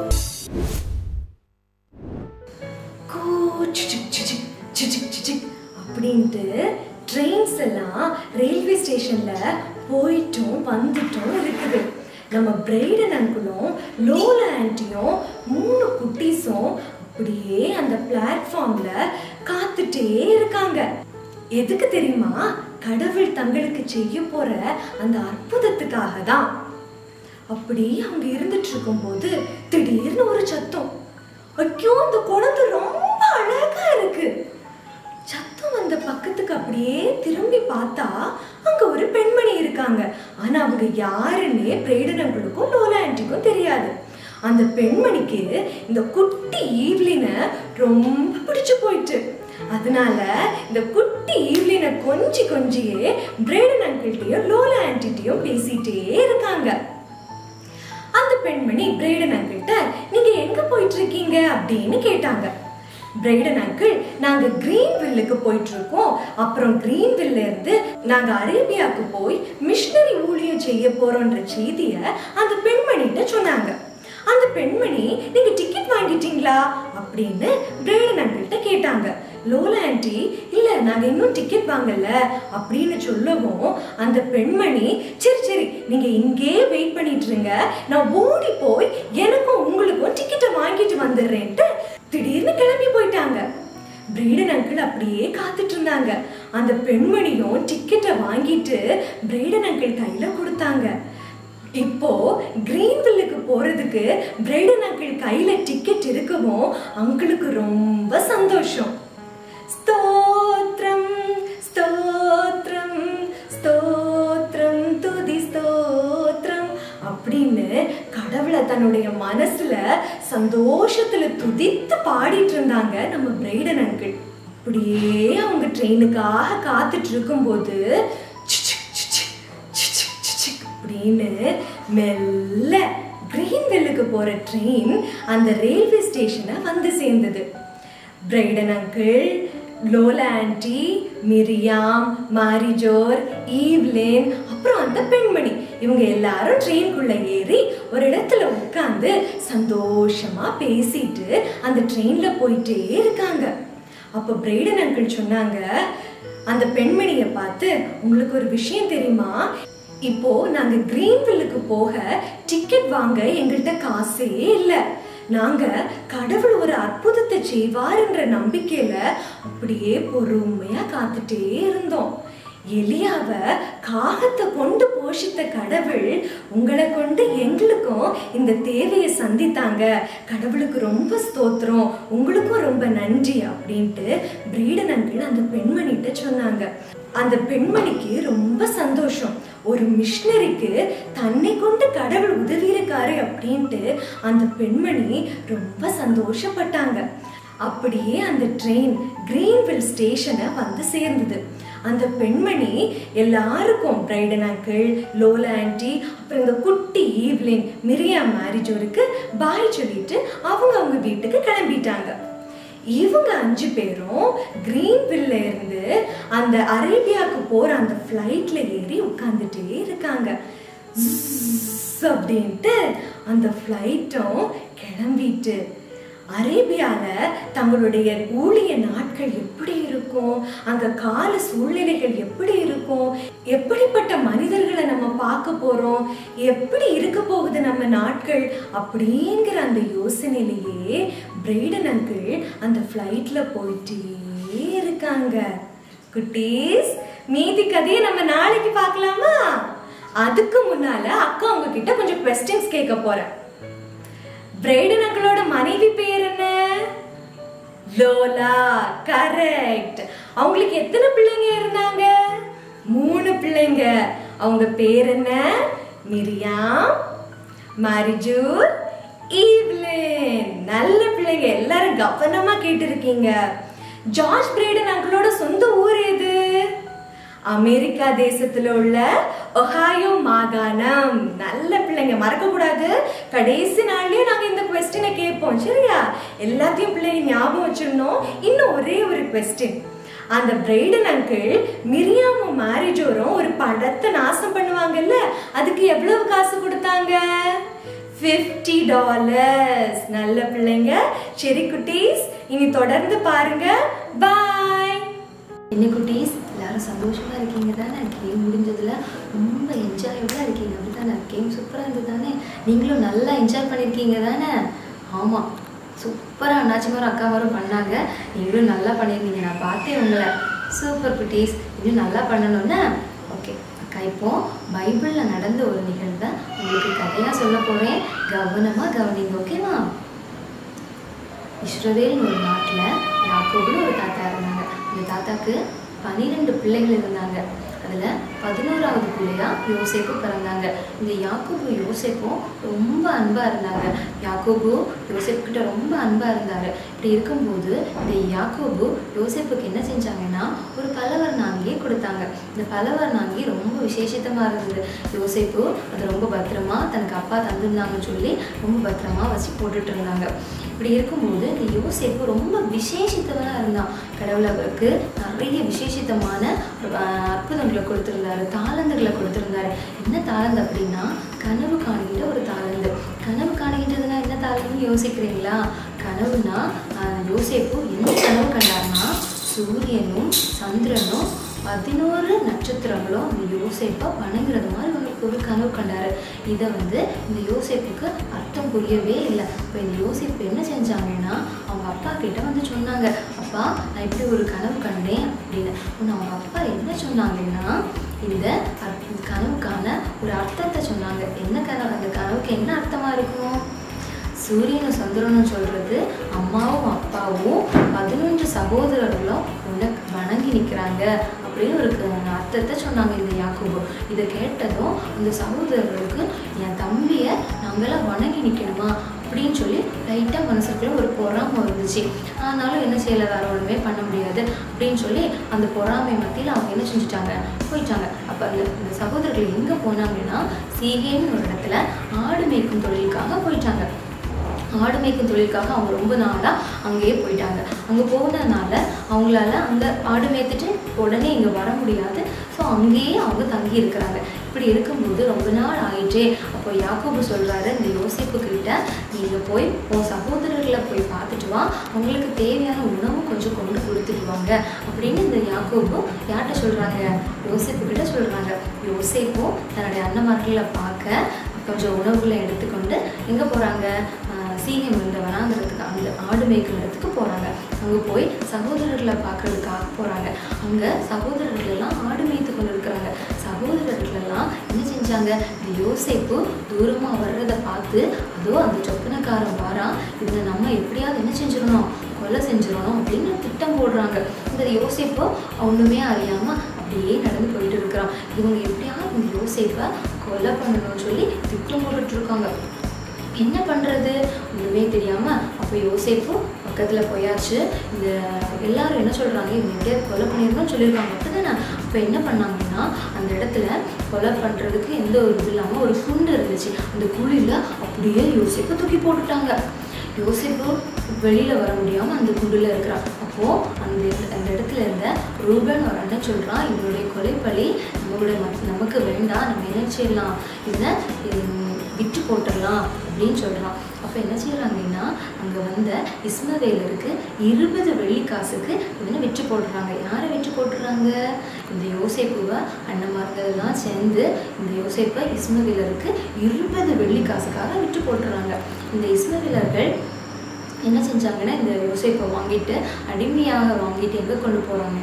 கூ, சிச்சிக், சிச்சிக், சிச்சிக், சிச்சிக் அப்படின்ட்டு ட்ரெயின்ஸ் எல்லாம் ரயில்வே ஸ்டேஷன்ல போயிட்டும் வந்துட்டும் இருக்குது நம்ம பிரைடன் அங்கிளும் லோல ஆன்ட்டியும் மூணு குட்டீஸும் அப்படியே அந்த பிளாட்ஃபார்ம்ல காத்துட்டே இருக்காங்க எதுக்கு தெரியுமா கடவுள் தங்களுக்கு செய்ய போற அந்த அற்புதத்துக்காக தான் அப்படி அவங்க இருந்துட்டு இருக்கும்போது திடீர்னு ஒரு சத்தம் ஐயோ அந்த குழந்தை ரொம்ப அழகா இருக்கு சத்தம் வந்த பக்கத்துக்கு அப்படியே திரும்பி பார்த்தா அங்க ஒரு பெண்மணி இருக்காங்க ஆனா அவங்க யாருன்னே பிரேடனங்களுக்கும் லோலா ஆன்ட்டிக்கும் தெரியாது அந்த பெண்மணிக்கு இந்த குட்டி ஈவ்லினை ரொம்ப பிடிச்சு போயிட்டு அதனால இந்த குட்டி ஈவ்லினை கொஞ்சி கொஞ்சியே பிரேடன் அங்கிள்கிட்டயும் லோலா ஆன்ட்டிட்டையும் பேசிட்டே இருக்காங்க அந்த பெண்மணி பிரைடன் அங்கிள்கிட்ட நீங்க எங்க போயிட்டு இருக்கீங்க அப்படின்னு கேட்டாங்க பிரைடன் அங்கிள் நாங்க கிரீன்வில்லுக்கு போயிட்டு இருக்கோம் அப்புறம் கிரீன்வில்ல இருந்து நாங்க அரேபியாவுக்கு போய் மிஷனரி ஊழியம் செய்ய போறோம்ன்ற செய்திய அந்த பெண்மணிகிட்ட சொன்னாங்க அந்த பெண்மணி நீங்க டிக்கெட் வாங்கிட்டீங்களா அப்படின்னு பிரைடன் அங்கிள்கிட்ட கேட்டாங்க லோலா ஆன்ட்டி இல்ல நாங்க இன்னும் டிக்கெட் வாங்கல அப்படின்னு சொல்லவும் அந்த பெண்மணி சரி சரி நீங்க இங்கே வெயிட் பண்ணிட்டு இருங்க நான் ஓடி போய் எனக்கும் உங்களுக்கும் டிக்கெட்டை வாங்கிட்டு வந்துடுறேன்ட்டு திடீர்னு கிளம்பி போயிட்டாங்க பிரைடன் அங்கிள் அப்படியே காத்துட்டு இருந்தாங்க அந்த பெண்மணியும் டிக்கெட்டை வாங்கிட்டு பிரைடன் அங்கிள் கையில கொடுத்தாங்க இப்போ கிரீன்வில்லுக்கு போறதுக்கு பிரைடன் அங்கிள் கையில டிக்கெட் இருக்கவும் அங்கிளுக்கு ரொம்ப சந்தோஷம் ஸ்தோத்ரம் ஸ்தோத்ரம் ஸ்தோத்ரம் துதி ஸ்தோத்ரம் அப்படின்னு கடவுளை தன்னுடைய மனசுல சந்தோஷத்துல துதித்து பாடிட்டு இருந்தாங்க நம்ம பிரைடன் அங்கிள் அப்படியே அவங்க ட்ரெயினுக்காக காத்துட்டு இருக்கும்போது சிச்சிக், சிச்சிக், சிச்சிக், சிச்சிக் அப்படின்னு மெல்ல கிரீன்வெல்லுக்கு போற ட்ரெயின் அந்த ரயில்வே ஸ்டேஷனை வந்து சேர்ந்தது Braden uncle Lola aunty Miriam Marjorie Evelyn அப்புறம் அந்த பெண்மணி இவங்க எல்லாரும் ட்ரெயின்குள்ள ஏறி ஒரு இடத்துல உட்காந்து சந்தோஷமா பேசிட்டு அந்த ட்ரெயின்ல போயிட்டே இருக்காங்க அப்போ பிரைடன் அங்கிள் சொன்னாங்க அந்த பெண்மணியை பார்த்து உங்களுக்கு ஒரு விஷயம் தெரியுமா இப்போ நாங்க கிரீன்வில்லுக்கு போக டிக்கெட் வாங்க எங்கள்கிட்ட காசே இல்லை நாங்க கடவுள் ஒரு அற்புதத்தை செய்வாருன்ற நம்பிக்கையில அப்படியே பொறுமையா காத்துட்டே இருந்தோம் எலியாவ காகத்தை கொண்டு போஷித்த கடவுள் உங்களை கொண்டு எங்களுக்கும் இந்த தேவையை சந்தித்தாங்க கடவுளுக்கு ரொம்ப ஸ்தோத்திரம் உங்களுக்கும் ரொம்ப நன்றி அப்படின்ட்டு பிரீடன் அங்கிள் அந்த பெண்மணிகிட்ட சொன்னாங்க அந்த பெண்மணிக்கு ரொம்ப சந்தோஷம் ஒரு மிஷினரிக்கு தன்னை கொண்டு கடவுள் உதவி இருக்காரு அப்படின்ட்டு அந்த பெண்மணி ரொம்ப சந்தோஷப்பட்டாங்க அப்படியே அந்த ட்ரெயின் கிரீன்வில் ஸ்டேஷனை வந்து சேர்ந்தது அந்த பெண்மணி எல்லாருக்கும் பிரைடன் அங்கிள் லோலா ஆன்ட்டி அப்புறம் இந்த குட்டி ஈவ்லின் மிரியா மேரிஜோருக்கு பாய் சொல்லிட்டு அவங்க அவங்க வீட்டுக்கு கிளம்பிட்டாங்க இவங்க அஞ்சு பேரும் கிரீன்வில்ல இருந்து அந்த அரேபியாவுக்கு போற அந்த ஃப்ளைட்ல ஏறி உட்காந்துட்டே இருக்காங்க zzz அப்படின்ட்டு அந்த ஃப்ளைட்டும் கிளம்பிட்டு அரேபியால தங்களுடைய ஊழிய நாட்கள் எப்படி இருக்கும் அங்க கால சூழ்நிலைகள் எப்படி இருக்கும் எப்படிப்பட்ட மனிதர்களை நம்ம பார்க்க போறோம் எப்படி இருக்க போகுது நம்ம நாட்கள் அப்படிங்கிற அந்த யோசனையிலேயே பிரைடன் அங்கிள் அந்த ஃப்ளைட்ல போயிட்டே இருக்காங்க குட்டீஸ் மீதி கதையை நம்ம நாளைக்கு பார்க்கலாமா அதுக்கு முன்னால அக்கா உங்ககிட்ட கொஞ்சம் கொஸ்டின்ஸ் கேட்க போறேன் பிரைடன் அங்கிளோட மனைவி பேர் என்ன லோலா கரெக்ட் அவங்களுக்கு எத்தனை பிள்ளைங்க இருந்தாங்க மூணு பிள்ளைங்க அவங்க பேர் என்ன மிரியாம் மரிஜூர் ஈவ்லின் நல்ல பிள்ளைங்க எல்லாரும் கவனமா கேட்டிருக்கீங்க ஜார்ஜ் பிரேடன் அங்கிளோட சொந்த ஊர் எது அமெரிக்கா தேசத்துல உள்ள ஒஹாயோ மாகாணம் நல்ல பிள்ளைங்க மறக்க கூடாது கடைசி நாள்லயே நாங்க இந்த கொஸ்டினை கேட்போம் சரியா எல்லாத்தையும் பிள்ளைங்க ஞாபகம் வச்சிடணும் இன்னும் ஒரே ஒரு கொஸ்டின் அந்த பிரைடன் அங்கிள் மிரியாமும் மேரேஜோரும் ஒரு படத்தை நாசம் பண்ணுவாங்கல்ல அதுக்கு எவ்வளவு காசு கொடுத்தாங்க ஃபிஃப்டி டாலர்ஸ் நல்ல பிள்ளைங்க சரி குட்டீஸ் இனி தொடர்ந்து பாருங்க பாய் என்ன குட்டீஸ் எல்லாரும் சந்தோஷமா இருக்கீங்க தானே கேம் முடிஞ்சதுல ரொம்ப என்ஜாயபுளாக இருக்கீங்க அப்படி தானே கேம் சூப்பராக இருந்தது தானே நீங்களும் நல்லா என்ஜாய் பண்ணியிருக்கீங்க தானே ஆமாம் சூப்பராக அண்ணாச்சிமாரும் அக்காமாரும் பண்ணாங்க நீங்களும் நல்லா பண்ணியிருந்தீங்க நான் பார்த்தேன் உங்களை சூப்பர் குட்டீஸ் இன்னும் நல்லா பண்ணணும்னா ஓகே அக்கா இப்போ பைபிளில் நடந்த ஒரு நிகழ்வை உங்களுக்கு கதையாக சொல்ல போகிறேன் கவனமாக கவனிங்க ஓகேவா இஸ்ரவேல்னு ஒரு நாட்டில் யாக்கோபுன்னு ஒரு தாத்தா இருந்தாங்க அந்த தாத்தாக்கு பன்னிரெண்டு பிள்ளைகள் இருந்தாங்க அதில் பதினோராவது பிள்ளையா யோசேப்பு பிறந்தாங்க இந்த யாக்கோபு யோசேப்பும் ரொம்ப அன்பாக இருந்தாங்க யாக்கோபு யோசேப்பு கிட்ட ரொம்ப அன்பாக இருந்தார் இப்படி இருக்கும்போது இந்த யாக்கோபு யோசேப்புக்கு என்ன செஞ்சாங்கன்னா ஒரு பலவர் நாங்கியை கொடுத்தாங்க இந்த பலவர் நாங்கி ரொம்ப விசேஷித்தமாக இருந்தது யோசேப்பு அதை ரொம்ப பத்திரமா தனக்கு அப்பா தந்திருந்தாங்கன்னு சொல்லி ரொம்ப பத்திரமா வச்சு போட்டுட்டு இருந்தாங்க இப்படி இருக்கும்போது இந்த யோசேப்பு ரொம்ப விசேஷித்தவனாக இருந்தான் கடவுள் அவருக்கு நிறைய விசேஷித்தமான அஹ், அற்புதங்களை கொடுத்துருந்தாரு தாளந்துகளை கொடுத்துருந்தாரு என்ன தாளந்து அப்படின்னா கனவு காணுகின்ற ஒரு தாளந்து கனவு காணுகின்றதுனா என்ன தாளந்துன்னு யோசிக்கிறீங்களா கனவுனா அஹ், யோசேப்பு என்ன கனவு கண்டார்னா சூரியனும் சந்திரனும் பதினோரு நட்சத்திரங்களும் அந்த யோசேப்பை வணங்குறது மாதிரி அவங்களுக்கு ஒரு கனவு கண்டாரு இதை வந்து இந்த யோசேப்புக்கு அர்த்தம் புரியவே இல்லை இப்போ இந்த யோசேப்பு என்ன செஞ்சாங்கன்னா அவங்க அப்பா கிட்ட வந்து சொன்னாங்க அப்பா நான் இப்படி ஒரு கனவு கண்டேன் அப்படின்னு உடனே அவங்க அப்பா என்ன சொன்னாங்கன்னா இந்த அர்த்த- கனவுக்கான ஒரு அர்த்தத்தை சொன்னாங்க என்ன கனவு அந்த கனவுக்கு என்ன அர்த்தமா இருக்கும் சூரியனும் சந்திரனும் சொல்றது அம்மாவும் அப்பாவும் பதினொன்று சகோதரர்களும் உனக்கு வணங்கி நிற்கிறாங்க அப்படின்னு ஒரு க- அர்த்தத்தை சொன்னாங்க இந்த யாக்கோபு இதை கேட்டதும் அந்த சகோதரர்களுக்கு என் தம்பியை நாங்களாம் வணங்கி நிற்கணுமா அப்படின்னு சொல்லி லைட்டாக மனசுக்குள்ள ஒரு பொறாமை வந்துச்சு ஆனாலும் என்ன செய்யலை வேற ஒன்றுமே பண்ண முடியாது அப்படின்னு சொல்லி அந்த பொறாமை மத்தியில் அவங்க என்ன செஞ்சுட்டாங்க போயிட்டாங்க அப்போ அந்த இந்த சகோதரர்கள் எங்கே போனாங்கன்னா சீகேன்னு ஒரு இடத்துல ஆடு மேய்க்கும் தொழிலுக்காக போயிட்டாங்க ஆடு மேய்க்கும் தொழிலுக்காக அவங்க ரொம்ப நாளாக அங்கேயே போயிட்டாங்க அங்கே போனதுனால அவங்களால அங்கே ஆடு மேய்த்துட்டு உடனே இங்கே வர முடியாது ஸோ அங்கேயே அவங்க தங்கி இருக்கிறாங்க இப்படி இருக்கும்போது ரொம்ப நாள் ஆயிட்டே அப்போ யாக்கோபு சொல்கிறாரு இந்த யோசிப்பு கிட்ட நீங்கள் போய் உன் சகோதரர்களை போய் பார்த்துட்டு வா அவங்களுக்கு தேவையான உணவு கொஞ்சம் கொண்டு கொடுத்துட்டு வாங்க அப்படின்னு இந்த யாக்கோபு யார்கிட்ட சொல்கிறாங்க யோசிப்பு கிட்ட சொல்கிறாங்க யோசேப்பும் தன்னுடைய அண்ணன்மார்களை பார்க்க கொஞ்சம் உணவுகளை எடுத்துக்கொண்டு எங்கே போகிறாங்க சீகம் என்ற வனாந்திரத்துக்கு அந்த ஆடு மேய்க்கும் இடத்துக்கு போகிறாங்க அங்கே போய் சகோதரர்களை பார்க்கறதுக்காக போகிறாங்க அங்கே சகோதரர்கள் எல்லாம் ஆடு மேய்த்து கொண்டு இருக்கிறாங்க சகோதரர்கள் எல்லாம் என்ன செஞ்சாங்க இந்த யோசேப்பு தூரமாக வர்றதை பார்த்து அதோ அந்த சொப்பனக்காரன் வாரான் இவனை நம்ம எப்படியாவது என்ன செஞ்சிடணும் கொலை செஞ்சிடணும் அப்படின்னு திட்டம் போடுறாங்க இந்த யோசிப்போ ஒன்றுமே அறியாமல் அப்படியே நடந்து போயிட்டு இருக்கிறான் இவங்க எப்படியாவது இந்த யோசிப்பை கொலை பண்ணணும்னு சொல்லி திட்டம் போட்டுட்டு இருக்காங்க என்ன பண்ணுறது ஒன்றுமே தெரியாமல் அப்போ யோசேப்பும் பக்கத்தில் போயாச்சு இந்த எல்லாரும் என்ன சொல்கிறாங்க இவங்க எப்படியாவது கொலை பண்ணிடணும்னு சொல்லியிருக்காங்க அப்படிதானே அப்போ என்ன பண்ணாங்கன்னா அந்த இடத்துல கொலை பண்ணுறதுக்கு எந்த ஒரு இது இல்லாமல் ஒரு குண்டு இருந்துச்சு அந்த குழியில் அப்படியே யோசிப்பை தூக்கி போட்டுட்டாங்க யோசிப்பு வெளியில் வர முடியாமல் அந்த குண்டில் இருக்கிறான் அப்போது அந்த அந்த இடத்துல இருந்த ரூபன் ஒரு அண்ணன் சொல்கிறான் இவனுடைய கொலைப்பழி நம்மளுடைய மத்- நமக்கு வேண்டாம் நம்ம என்ன செய்யலாம் இதை ஹம், விற்று போட்டுடலாம் அப்படின்னு சொல்கிறான் அப்போ என்ன செய்கிறாங்கன்னா அங்கே வந்த இஸ்மவேலருக்கு இருபது வெள்ளிக்காசுக்கு இவனை விற்று போட்டுறாங்க யாரை விற்று போட்டுறாங்க இந்த யோசேப்புவை அண்ணன்மார்கள்லாம் சேர்ந்து இந்த யோசேப்பை இஸ்மவேலருக்கு இருபது வெள்ளிக்காசுக்காக விற்று போட்டுறாங்க இந்த இஸ்மவேலர்கள் என்ன செஞ்சாங்கன்னா இந்த யோசேப்பை வாங்கிட்டு அடிமையாக வாங்கிட்டு எங்கே கொண்டு போகிறாங்கன்னா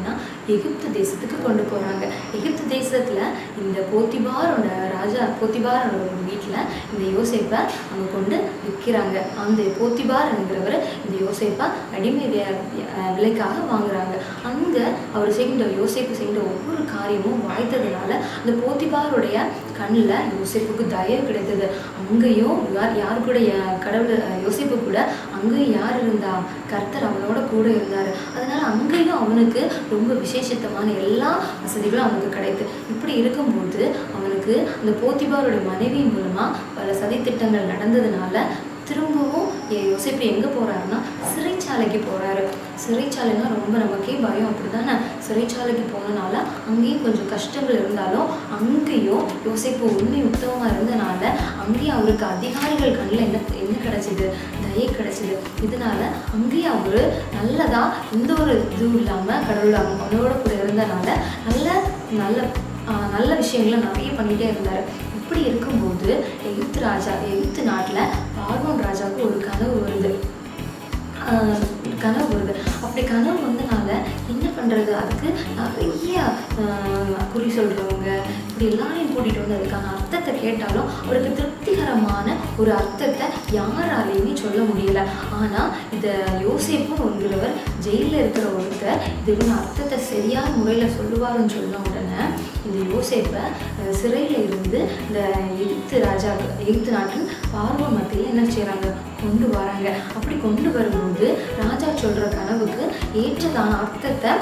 எகிப்து தேசத்துக்கு கொண்டு போகிறாங்க எகிப்து தேசத்தில் இந்த போத்திபாரோட ராஜா போத்திபாரோட வீட்டில் இந்த யோசேப்பை அங்கே கொண்டு விற்கிறாங்க அந்த போத்திபார் என்கிறவர் இந்த யோசேப்பை அடிமை வே- அஹ் விலைக்காக வாங்குறாங்க அங்கே அவர் செய்கின்ற யோசேப்பு செய்கின்ற ஒவ்வொரு காரியமும் வாய்த்ததுனால அந்த போத்திபாருடைய கண்ணில் யோசேப்புக்கு தயவு கிடைத்தது அங்கேயும் யார் யார் கூட ய- கடவுள் அஹ் யோசேப்பு கூட அங்கேயும் யார் இருந்தா கர்த்தர் அவனோட கூட இருந்தார் அதனால அங்கேயும் அவனுக்கு ரொம்ப விசேஷத்தமான எல்லா வசதிகளும் அவனுக்கு கிடைத்து இப்படி இருக்கும்போது அவனுக்கு அந்த போத்திபாருடைய மனைவி மூலமா பல சதித்திட்டங்கள் நடந்ததுனால திரும்பவும் எ- யோசேப்பு எங்கே போறாருன்னா சிறைச்சாலைக்கு போறாரு சிறைச்சாலைனா ரொம்ப நமக்கே பயம் அப்படிதானே சிறைச்சாலைக்கு போனனால அங்கேயும் கொஞ்சம் கஷ்டங்கள் இருந்தாலும் அங்கேயும் யோசேப்பு உண்மை உத்தமமாக இருந்தனால அங்கேயும் அவருக்கு அதிகாரிகள் கண்ணில் என்ன என்ன கிடைச்சிது தயை கிடைச்சிது இதனால அங்கேயும் அவர் நல்லதா எந்த ஒரு இதுவும் இல்லாமல் கடவுள் அவங்க அவனோட கூட இருந்தனால நல்ல நல்ல ஆஹ், நல்ல விஷயங்களை நிறைய பண்ணிகிட்டே இருந்தார் இப்படி இருக்கும்போது எகிப்து ராஜா எகிப்து நாட்டில் பார்வோன் ராஜாவுக்கு ஒரு கனவு வருது ஆஹ் கனவு வருது அப்படி கனவு வந்தனால என்ன பண்ணுறது அதுக்கு நிறைய ஆஹ், குறி சொல்கிறவங்க இப்படி எல்லாரையும் கூட்டிகிட்டு வந்து அதுக்கான அர்த்தத்தை கேட்டாலும் அவருக்கு திருப்திகரமான ஒரு அர்த்தத்தை யாராலையுமே சொல்ல முடியல ஆனால் இதை யோசிப்பும் என்கிறவர் ஜெயிலில் இருக்கிற ஒருத்தர் இதுக்கு அர்த்தத்தை சரியான முறையில் சொல்லுவாருன்னு சொன்ன உடனே இந்த யோசேப்பை அஹ், சிறையில் இருந்து இந்த எகிப்து ராஜா எகிப்து நாட்டின் பார்வோன் மத்தியில் என்ன செய்கிறாங்க கொண்டு வராங்க அப்படி கொண்டு வரும்போது ராஜா சொல்கிற கனவுக்கு ஏற்றதான அர்த்தத்தை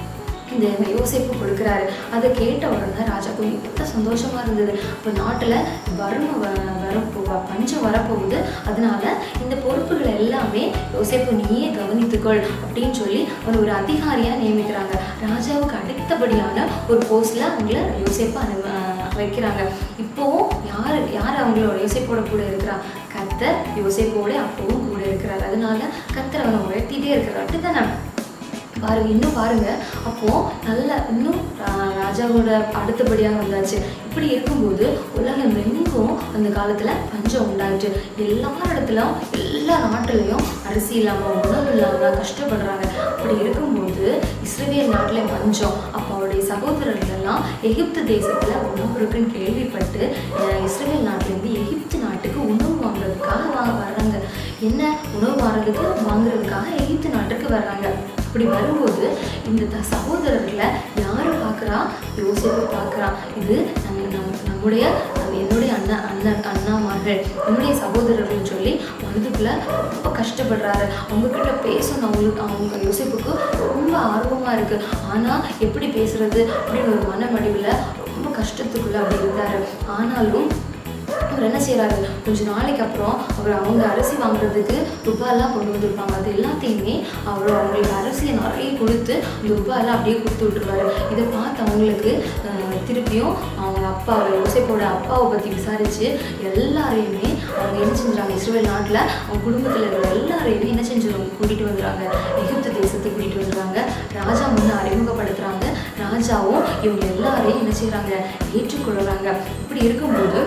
இந்த யோசிப்பு கொடுக்குறாரு அதை கேட்ட உடனே ராஜாக்கு மிகுந்த சந்தோஷமா இருந்தது இப்போ நாட்டில் வறுமை வ வரப்போ பஞ்சம் வரப்போகுது அதனால இந்த பொறுப்புகள் எல்லாமே யோசிப்பு நீயே கவனித்துக்கொள் அப்படின்னு சொல்லி அவர் ஒரு அதிகாரியா நியமிக்கிறாங்க ராஜாவுக்கு அடுத்தபடியான ஒரு போஸ்ட்ல அவங்கள யோசிப்பா அனு அஹ் வைக்கிறாங்க இப்போவும் யார் யார் அவங்களோட யோசிப்போட கூட இருக்கிறா கத்தர் யோசிப்போட அப்பவும் கூட இருக்கிறார் அதனால கத்தர் அவனை உயர்த்திட்டே இருக்கிறார் அப்படித்தானே பாருங்க இன்னும் பாருங்க அப்போ நல்ல இன்னும் ரா- ராஜாவோட அடுத்தபடியாக வந்தாச்சு இப்படி இருக்கும்போது உலகம் எங்கும் அந்த காலத்துல பஞ்சம் உண்டாச்சு எல்லா இடத்துலயும் எல்லா நாட்டுலயும் அரிசி இல்லாம உணவு இல்லாம கஷ்டப்படுறாங்க அப்படி இருக்கும்போது இஸ்ரேல் நாட்டுல பஞ்சம் அப்போ அவருடைய சகோதரர்கள் எல்லாம் எகிப்து தேசத்துல உணவு இருக்குன்னு கேள்விப்பட்டு அஹ், இஸ்ரேல் நாட்டுல இருந்து எகிப்து நாட்டுக்கு உணவு வாங்குறதுக்காக வா வர்றாங்க என்ன உணவு வாங்குறதுக்கு வாங்குறதுக்காக எகிப்து நாட்டுக்கு வர்றாங்க இப்படி வரும்போது இந்த த சகோதரர்களை யார் பார்க்குறா யோசிப்பு பார்க்குறா இது நம்ம நம் நம்முடைய நம்ம என்னுடைய அண்ணா அண்ணன் அண்ணாமார்கள் என்னுடைய சகோதரர்கள்னு சொல்லி மனதுக்குள்ள ரொம்ப கஷ்டப்படுறாரு அவங்க கிட்ட பேசணும் அவங்களுக்கு அவங்க யோசிப்புக்கு ரொம்ப ஆர்வமாக இருக்கு ஆனால் எப்படி பேசுறது அப்படின்னு ஒரு மனமடிவில் ரொம்ப கஷ்டத்துக்குள்ள அப்படி இருந்தாரு ஆனாலும் அவர் என்ன செய்றாரு கொஞ்ச நாளைக்கு அப்புறம் அவர் அவங்க அரிசி வாங்குறதுக்கு ரூபாயெல்லாம் கொண்டு வந்திருப்பாங்க அது எல்லாத்தையுமே அவர் அவங்களுக்கு அரிசியை நிறைய கொடுத்து அந்த ரூபாயெல்லாம் அப்படியே கொடுத்து விட்டுருவாரு இதை பார்த்து அவங்களுக்கு அஹ், திருப்பியும் அவங்க அப்பா யோசேப்போட அப்பாவை பற்றி விசாரித்து எல்லாரையுமே அவங்க என்ன செஞ்சுறாங்க இஸ்ரேல் நாட்டில் அவங்க குடும்பத்தில் இருக்கிற எல்லாரையுமே என்ன செஞ்சுருவாங்க கூட்டிகிட்டு வந்துடுறாங்க எகிப்து தேசத்துக்கு கூட்டிகிட்டு வந்துடுறாங்க ராஜா முன்னே அறிமுகப்படுத்துகிறாங்க ராஜாவும் இவங்க எல்லாரையும் என்ன செய்கிறாங்க ஏற்றுக்கொள்கிறாங்க இப்படி இருக்கும்போது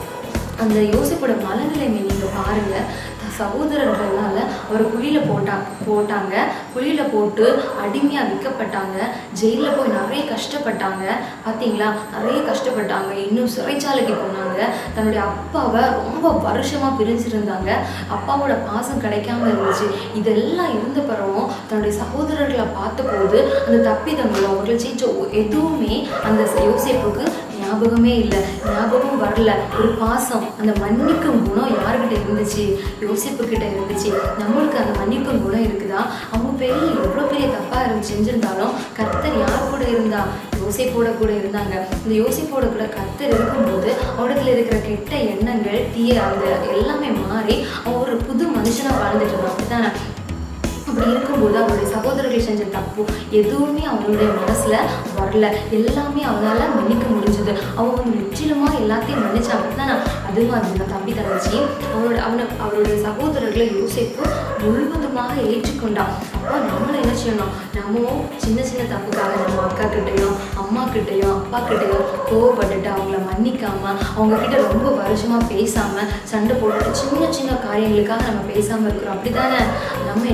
அந்த யோசிப்போட மனநிலைமை நீங்க பாருங்க த- சகோதரர்களால அவர் குழியில போட்டா போட்டாங்க குழியில போட்டு அடிமையா விற்கப்பட்டாங்க ஜெயில போய் நிறைய கஷ்டப்பட்டாங்க பாத்தீங்களா நிறைய கஷ்டப்பட்டாங்க இன்னும் சிறைச்சாலைக்கு போனாங்க தன்னுடைய அப்பாவை ரொம்ப வருஷமா பிரிஞ்சிருந்தாங்க அப்பாவோட பாசம் கிடைக்காம இருந்துச்சு இதெல்லாம் இருந்த பிறகும் தன்னுடைய சகோதரர்களை பார்த்தபோது அந்த தப்பிதங்களும் அவர்கள் செஞ்ச ஒ- எதுவுமே அந்த யோசிப்புக்கு ஞாபகமே இல்லை ஞாபகம் வரல ஒரு பாசம் அந்த மன்னிக்கும் குணம் யாருக்கிட்ட இருந்துச்சு யோசிப்பு கிட்ட இருந்துச்சு நம்மளுக்கு அந்த மன்னிக்கும் குணம் இருக்குதா அவங்க பெரிய எவ்வளோ பெரிய தப்பாக இருந்து செஞ்சிருந்தாலும் கர்த்தர் யார் கூட இருந்தா யோசிப்போட கூட இருந்தாங்க இந்த யோசிப்போட கூட கர்த்தர் இருக்கும்போது அவடத்துல இருக்கிற கெட்ட எண்ணங்கள் தீய அந்த எல்லாமே மாறி அவன் ஒரு புது மனுஷனா வாழ்ந்துட்டு இருந்தான் அப்படித்தானே அப்படி இருக்கும்போது அவனுடைய சகோதரர்கள் செஞ்ச தப்பு எதுவுமே அவனுடைய மனசுல வரல எல்லாமே அவனால மன்னிக்க முடிஞ்சது அவன் வந்து முற்றிலுமா எல்லாத்தையும் மன்னிச்சான் அப்படின்னா அது மாதிரி தான் தம்பி தங்கச்சி அவனோட அவனை அவருடைய சகோதரர்களை யோசிப்பு முழுவதுமாக ஏற்றுக்கொண்டான் அப்போ நம்மளும் என்ன செய்யணும் நம்ம சின்ன சின்ன தப்புக்காக நம்ம அக்கா கிட்டேயும் அம்மா கிட்டேயும் அப்பா கிட்டேயும் கோவப்பட்டுட்டு அவங்கள மன்னிக்காம அவங்க கிட்ட ரொம்ப வருஷமா பேசாம சண்டை போட்டுட்டு சின்ன சின்ன காரியங்களுக்காக நம்ம பேசாம இருக்கிறோம் அப்படிதானே நம்ம என்ன செய்யணும்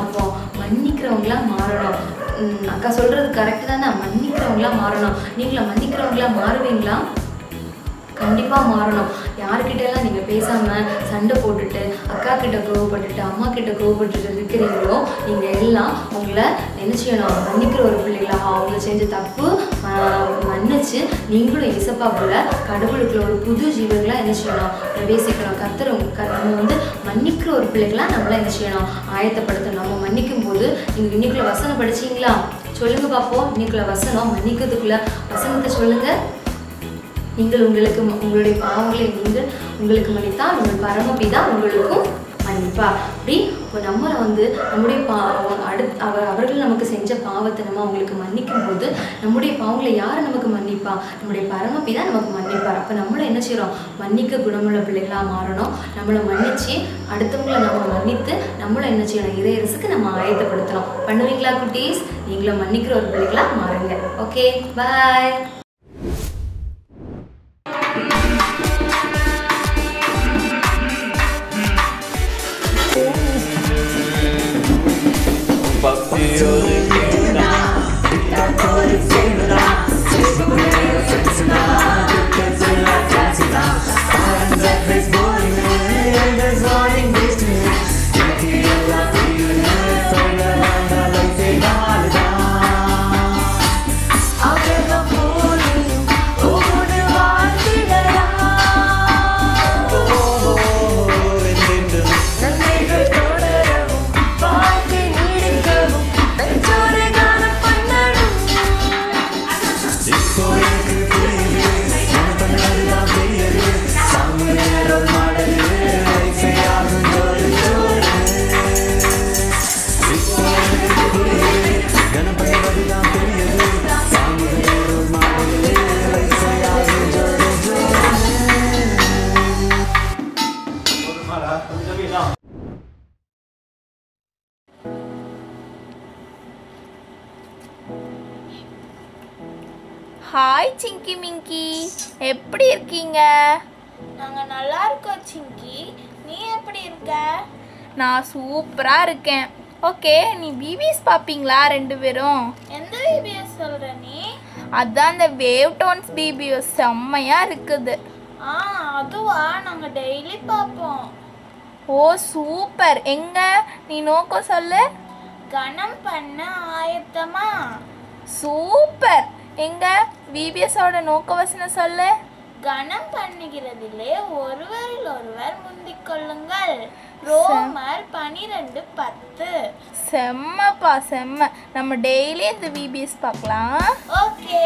பார்ப்போம் மன்னிக்கிறவங்களா மாறணும் உம், அக்கா சொல்றது கரெக்ட் தானே மன்னிக்கிறவங்களா மாறணும் நீங்களா மன்னிக்கிறவங்களா மாறுவீங்களா கண்டிப்பா மாறணும் யார்கிட்ட எல்லாம் நீங்க பேசாம சண்டை போட்டுட்டு அக்கா கிட்ட கோவப்பட்டுட்டு அம்மா கிட்ட கோவப்பட்டுட்டு இருக்கிறீங்களோ நீங்க எல்லாம் உங்களை என்ன செய்யணும் மன்னிக்கிற ஒரு பிள்ளைகளா அவங்க செஞ்ச தப்பு ஆஹ், மன்னிச்சு நீங்களும் இசப்பா போல கடவுளுக்குள்ள ஒரு புது ஜீவர்களா என்ன செய்யணும் பிரவேசிக்கணும் கத்துறோம் நம்ம வந்து மன்னிக்கிற ஒரு பிள்ளைகளா நம்மள என்ன செய்யணும் ஆயத்தப்படுத்தணும் நம்ம மன்னிக்கும் போது நீங்க இன்னைக்குள்ள வசனம் படிச்சீங்களா சொல்லுங்க பாப்போம் இன்னைக்குள்ள வசனம் மன்னிக்கிறதுக்குள்ள வசனத்தை சொல்லுங்க நீங்கள் உங்களுக்கு உங்களுடைய பாவங்களை நீங்கள் உங்களுக்கு மன்னித்தால் உங்கள் பரமபிதா உங்களுக்கும் மன்னிப்பா அப்படி இப்போ நம்ம வந்து நம்முடைய பா அடுத் அவர் அவர்கள் நமக்கு செஞ்ச பாவத்தை நம்ம அவங்களுக்கு மன்னிக்கும் போது நம்முடைய பாவங்களை யார் நமக்கு மன்னிப்பா நம்முடைய பரமபிதா நமக்கு மன்னிப்பார் அப்போ நம்மளும் என்ன செய்கிறோம் மன்னிக்க குணமுள்ள பிள்ளைகளாக மாறணும் நம்மளை மன்னிச்சு அடுத்தவங்களை நம்ம மன்னித்து நம்மளும் என்ன செய்யணும் இறையரசுக்கு நம்ம ஆயத்தப்படுத்தணும் பண்ணுவீங்களா குட்டீஸ் நீங்களும் மன்னிக்கிற ஒரு பிள்ளைகளாக மாறுங்க ஓகே பாய் ஹாய் சிங்கி மிங்கி எப்படி இருக்கீங்க நாங்கள் நல்லா இருக்கோம் சிங்கி நீ எப்படி இருக்க நான் சூப்பராக இருக்கேன் ஓகே நீ பிபிஎஸ் பார்ப்பீங்களா ரெண்டு பேரும் எந்த விபிஎஸ் சொல்ற நீ அதான் இந்த வேவ் டோன்ஸ் பிபிஎஸ் செம்மையாக இருக்குது ஆ அதுவா நாங்கள் டெய்லி பார்ப்போம் ஓ சூப்பர் எங்க நீ நோக்கம் சொல்லு கணம் பண்ண ஆயத்தமா சூப்பர் எங்க பிபிஎஸோட நோக்க வசனம் சொல்லு கணம் பண்ணுகிறதிலே ஒருவரில் ஒருவர் முந்திக் கொள்ளுங்கள் ரோமர் பனிரெண்டு பத்து செம்மப்பா செம்ம நம்ம டெய்லி இந்த பிபிஎஸ் பார்க்கலாம் ஓகே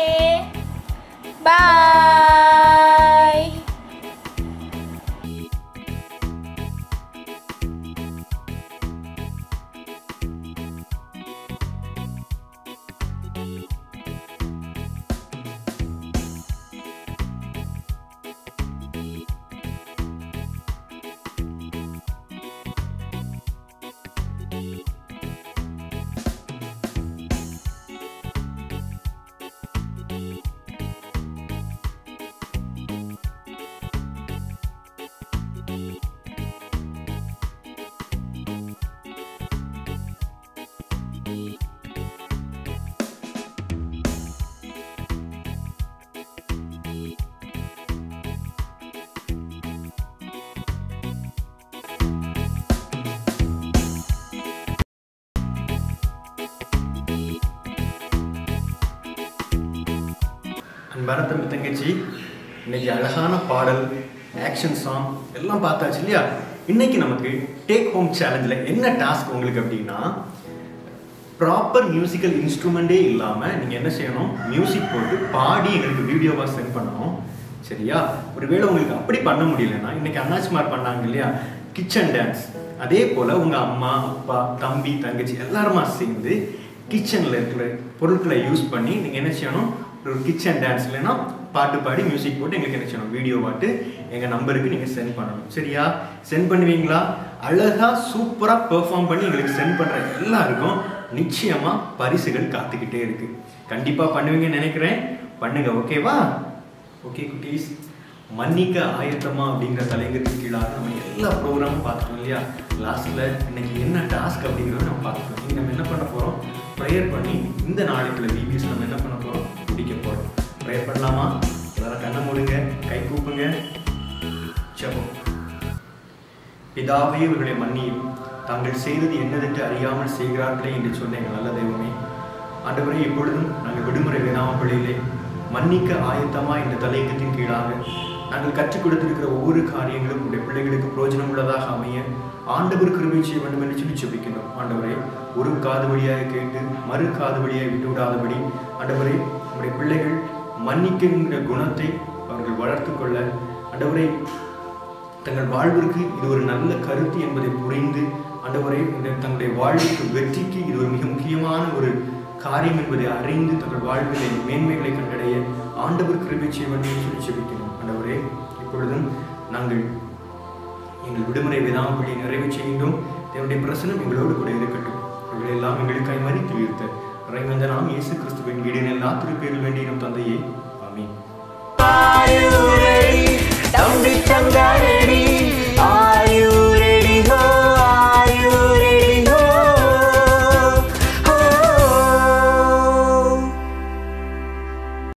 பாய் அன்பான தம்பி தங்கச்சி இன்னைக்கு அழகான பாடல் ஆக்ஷன் சாங் எல்லாம் பார்த்தாச்சு இல்லையா இன்னைக்கு நமக்கு டேக் ஹோம் சேலஞ்சில் என்ன டாஸ்க் உங்களுக்கு அப்படின்னா ப்ராப்பர் மியூசிக்கல் இன்ஸ்ட்ருமெண்ட்டே இல்லாமல் நீங்கள் என்ன செய்யணும் மியூசிக் போட்டு பாடி எங்களுக்கு வீடியோவாக சென்ட் பண்ணணும் சரியா ஒருவேளை உங்களுக்கு அப்படி பண்ண முடியலன்னா இன்னைக்கு அண்ணாச்சிமார் பண்ணாங்க இல்லையா கிச்சன் டான்ஸ் அதே போல் உங்கள் அம்மா அப்பா தம்பி தங்கச்சி எல்லாருமா சேர்ந்து கிச்சனில் இருக்கிற பொருட்களை யூஸ் பண்ணி நீங்கள் என்ன செய்யணும் ஒரு கிச்சன் டான்ஸ் இல்லைன்னா பாட்டு பாடி மியூசிக் போட்டு எங்களுக்கு என்ன செய்யணும் வீடியோ பாட்டு எங்கள் நம்பருக்கு நீங்கள் சென்ட் பண்ணணும் சரியா சென்ட் பண்ணுவீங்களா அழகாக சூப்பராக பெர்ஃபார்ம் பண்ணி எங்களுக்கு சென்ட் பண்ணுற எல்லாருக்கும் நிச்சயமாக பரிசுகள் காத்துக்கிட்டே இருக்கு கண்டிப்பாக பண்ணுவீங்கன்னு நினைக்கிறேன் பண்ணுங்க ஓகேவா ஓகே குட்டீஸ் மன்னிக்க ஆயத்தமா அப்படிங்கிற தலைங்கத்துக்கு கீழாக நம்ம எல்லா ப்ரோக்ராமும் பார்த்துட்டோம் இல்லையா லாஸ்ட்ல இன்னைக்கு என்ன டாஸ்க் அப்படிங்கிறத நம்ம பார்த்துட்டோம் இன்னைக்கு நம்ம என்ன பண்ண போறோம் ப்ரேயர் பண்ணி இந்த நாளைக்குள்ள விபிஎஸ் நம்ம என்ன பண்ண போறோம் முடிக்க போறோம் ப்ரேயர் பண்ணலாமா எல்லாரும் கண்ணை மூடுங்க கை கூப்புங்க ஜெபம் பிதாவே இவர்களை மன்னியும் தாங்கள் செய்தது என்னதென்று அறியாமல் செய்கிறார்களே என்று சொன்ன எங்கள் நல்ல தெய்வமே ஆண்டவரே இப்பொழுதும் நாங்கள் விடுமுறை வேணாம பிள்ளையிலே மன்னிக்க ஆயத்தமா இந்த தலையங்கத்தின் கீழாக நாங்கள் கற்றுக் கொடுத்திருக்கிற ஒவ்வொரு காரியங்களும் உடைய பிள்ளைகளுக்கு பிரயோஜனம் உள்ளதாக அமைய ஆண்டவர் கிருபை செய்ய வேண்டும் என்று சொல்லி ஜெபிக்கின்றோம் ஆண்டவரே ஒரு காது வழியாக கேட்டு மறு காது வழியாக விட்டு விடாதபடி ஆண்டவரே உடைய பிள்ளைகள் மன்னிக்கின்ற குணத்தை அவர்கள் வளர்த்துக் கொள்ள ஆண்டவரே தங்கள் வாழ்விற்கு இது ஒரு நல்ல கருத்து என்பதை புரிந்து ஆண்டவரே இந்த தங்களுடைய வாழ்வுக்கு வெற்றிக்கு இது ஒரு மிக முக்கியமான ஒரு காரியம் என்பதை அறிந்து தங்கள் வாழ்விலே மேன்மைகளை கண்டடைய ஆண்டவர் கிருபை செய்ய வேண்டும் என்று சொல்லி ஜெபிக்கிறோம் ஆண்டவரே இப்பொழுதும் நாங்கள் எங்கள் விடுமுறை விதாமப்படி நிறைவு செய்கின்றோம் தேவனுடைய பிரசனம் எங்களோடு கூட இருக்கட்டும் இவைகளெல்லாம் எங்களுக்காய் மறித்து உயிர்த்த இறைவந்த நாம் இயேசு கிறிஸ்துவின் வீடின் எல்லா திருப்பேரில் வேண்டிய நம் தந்தையை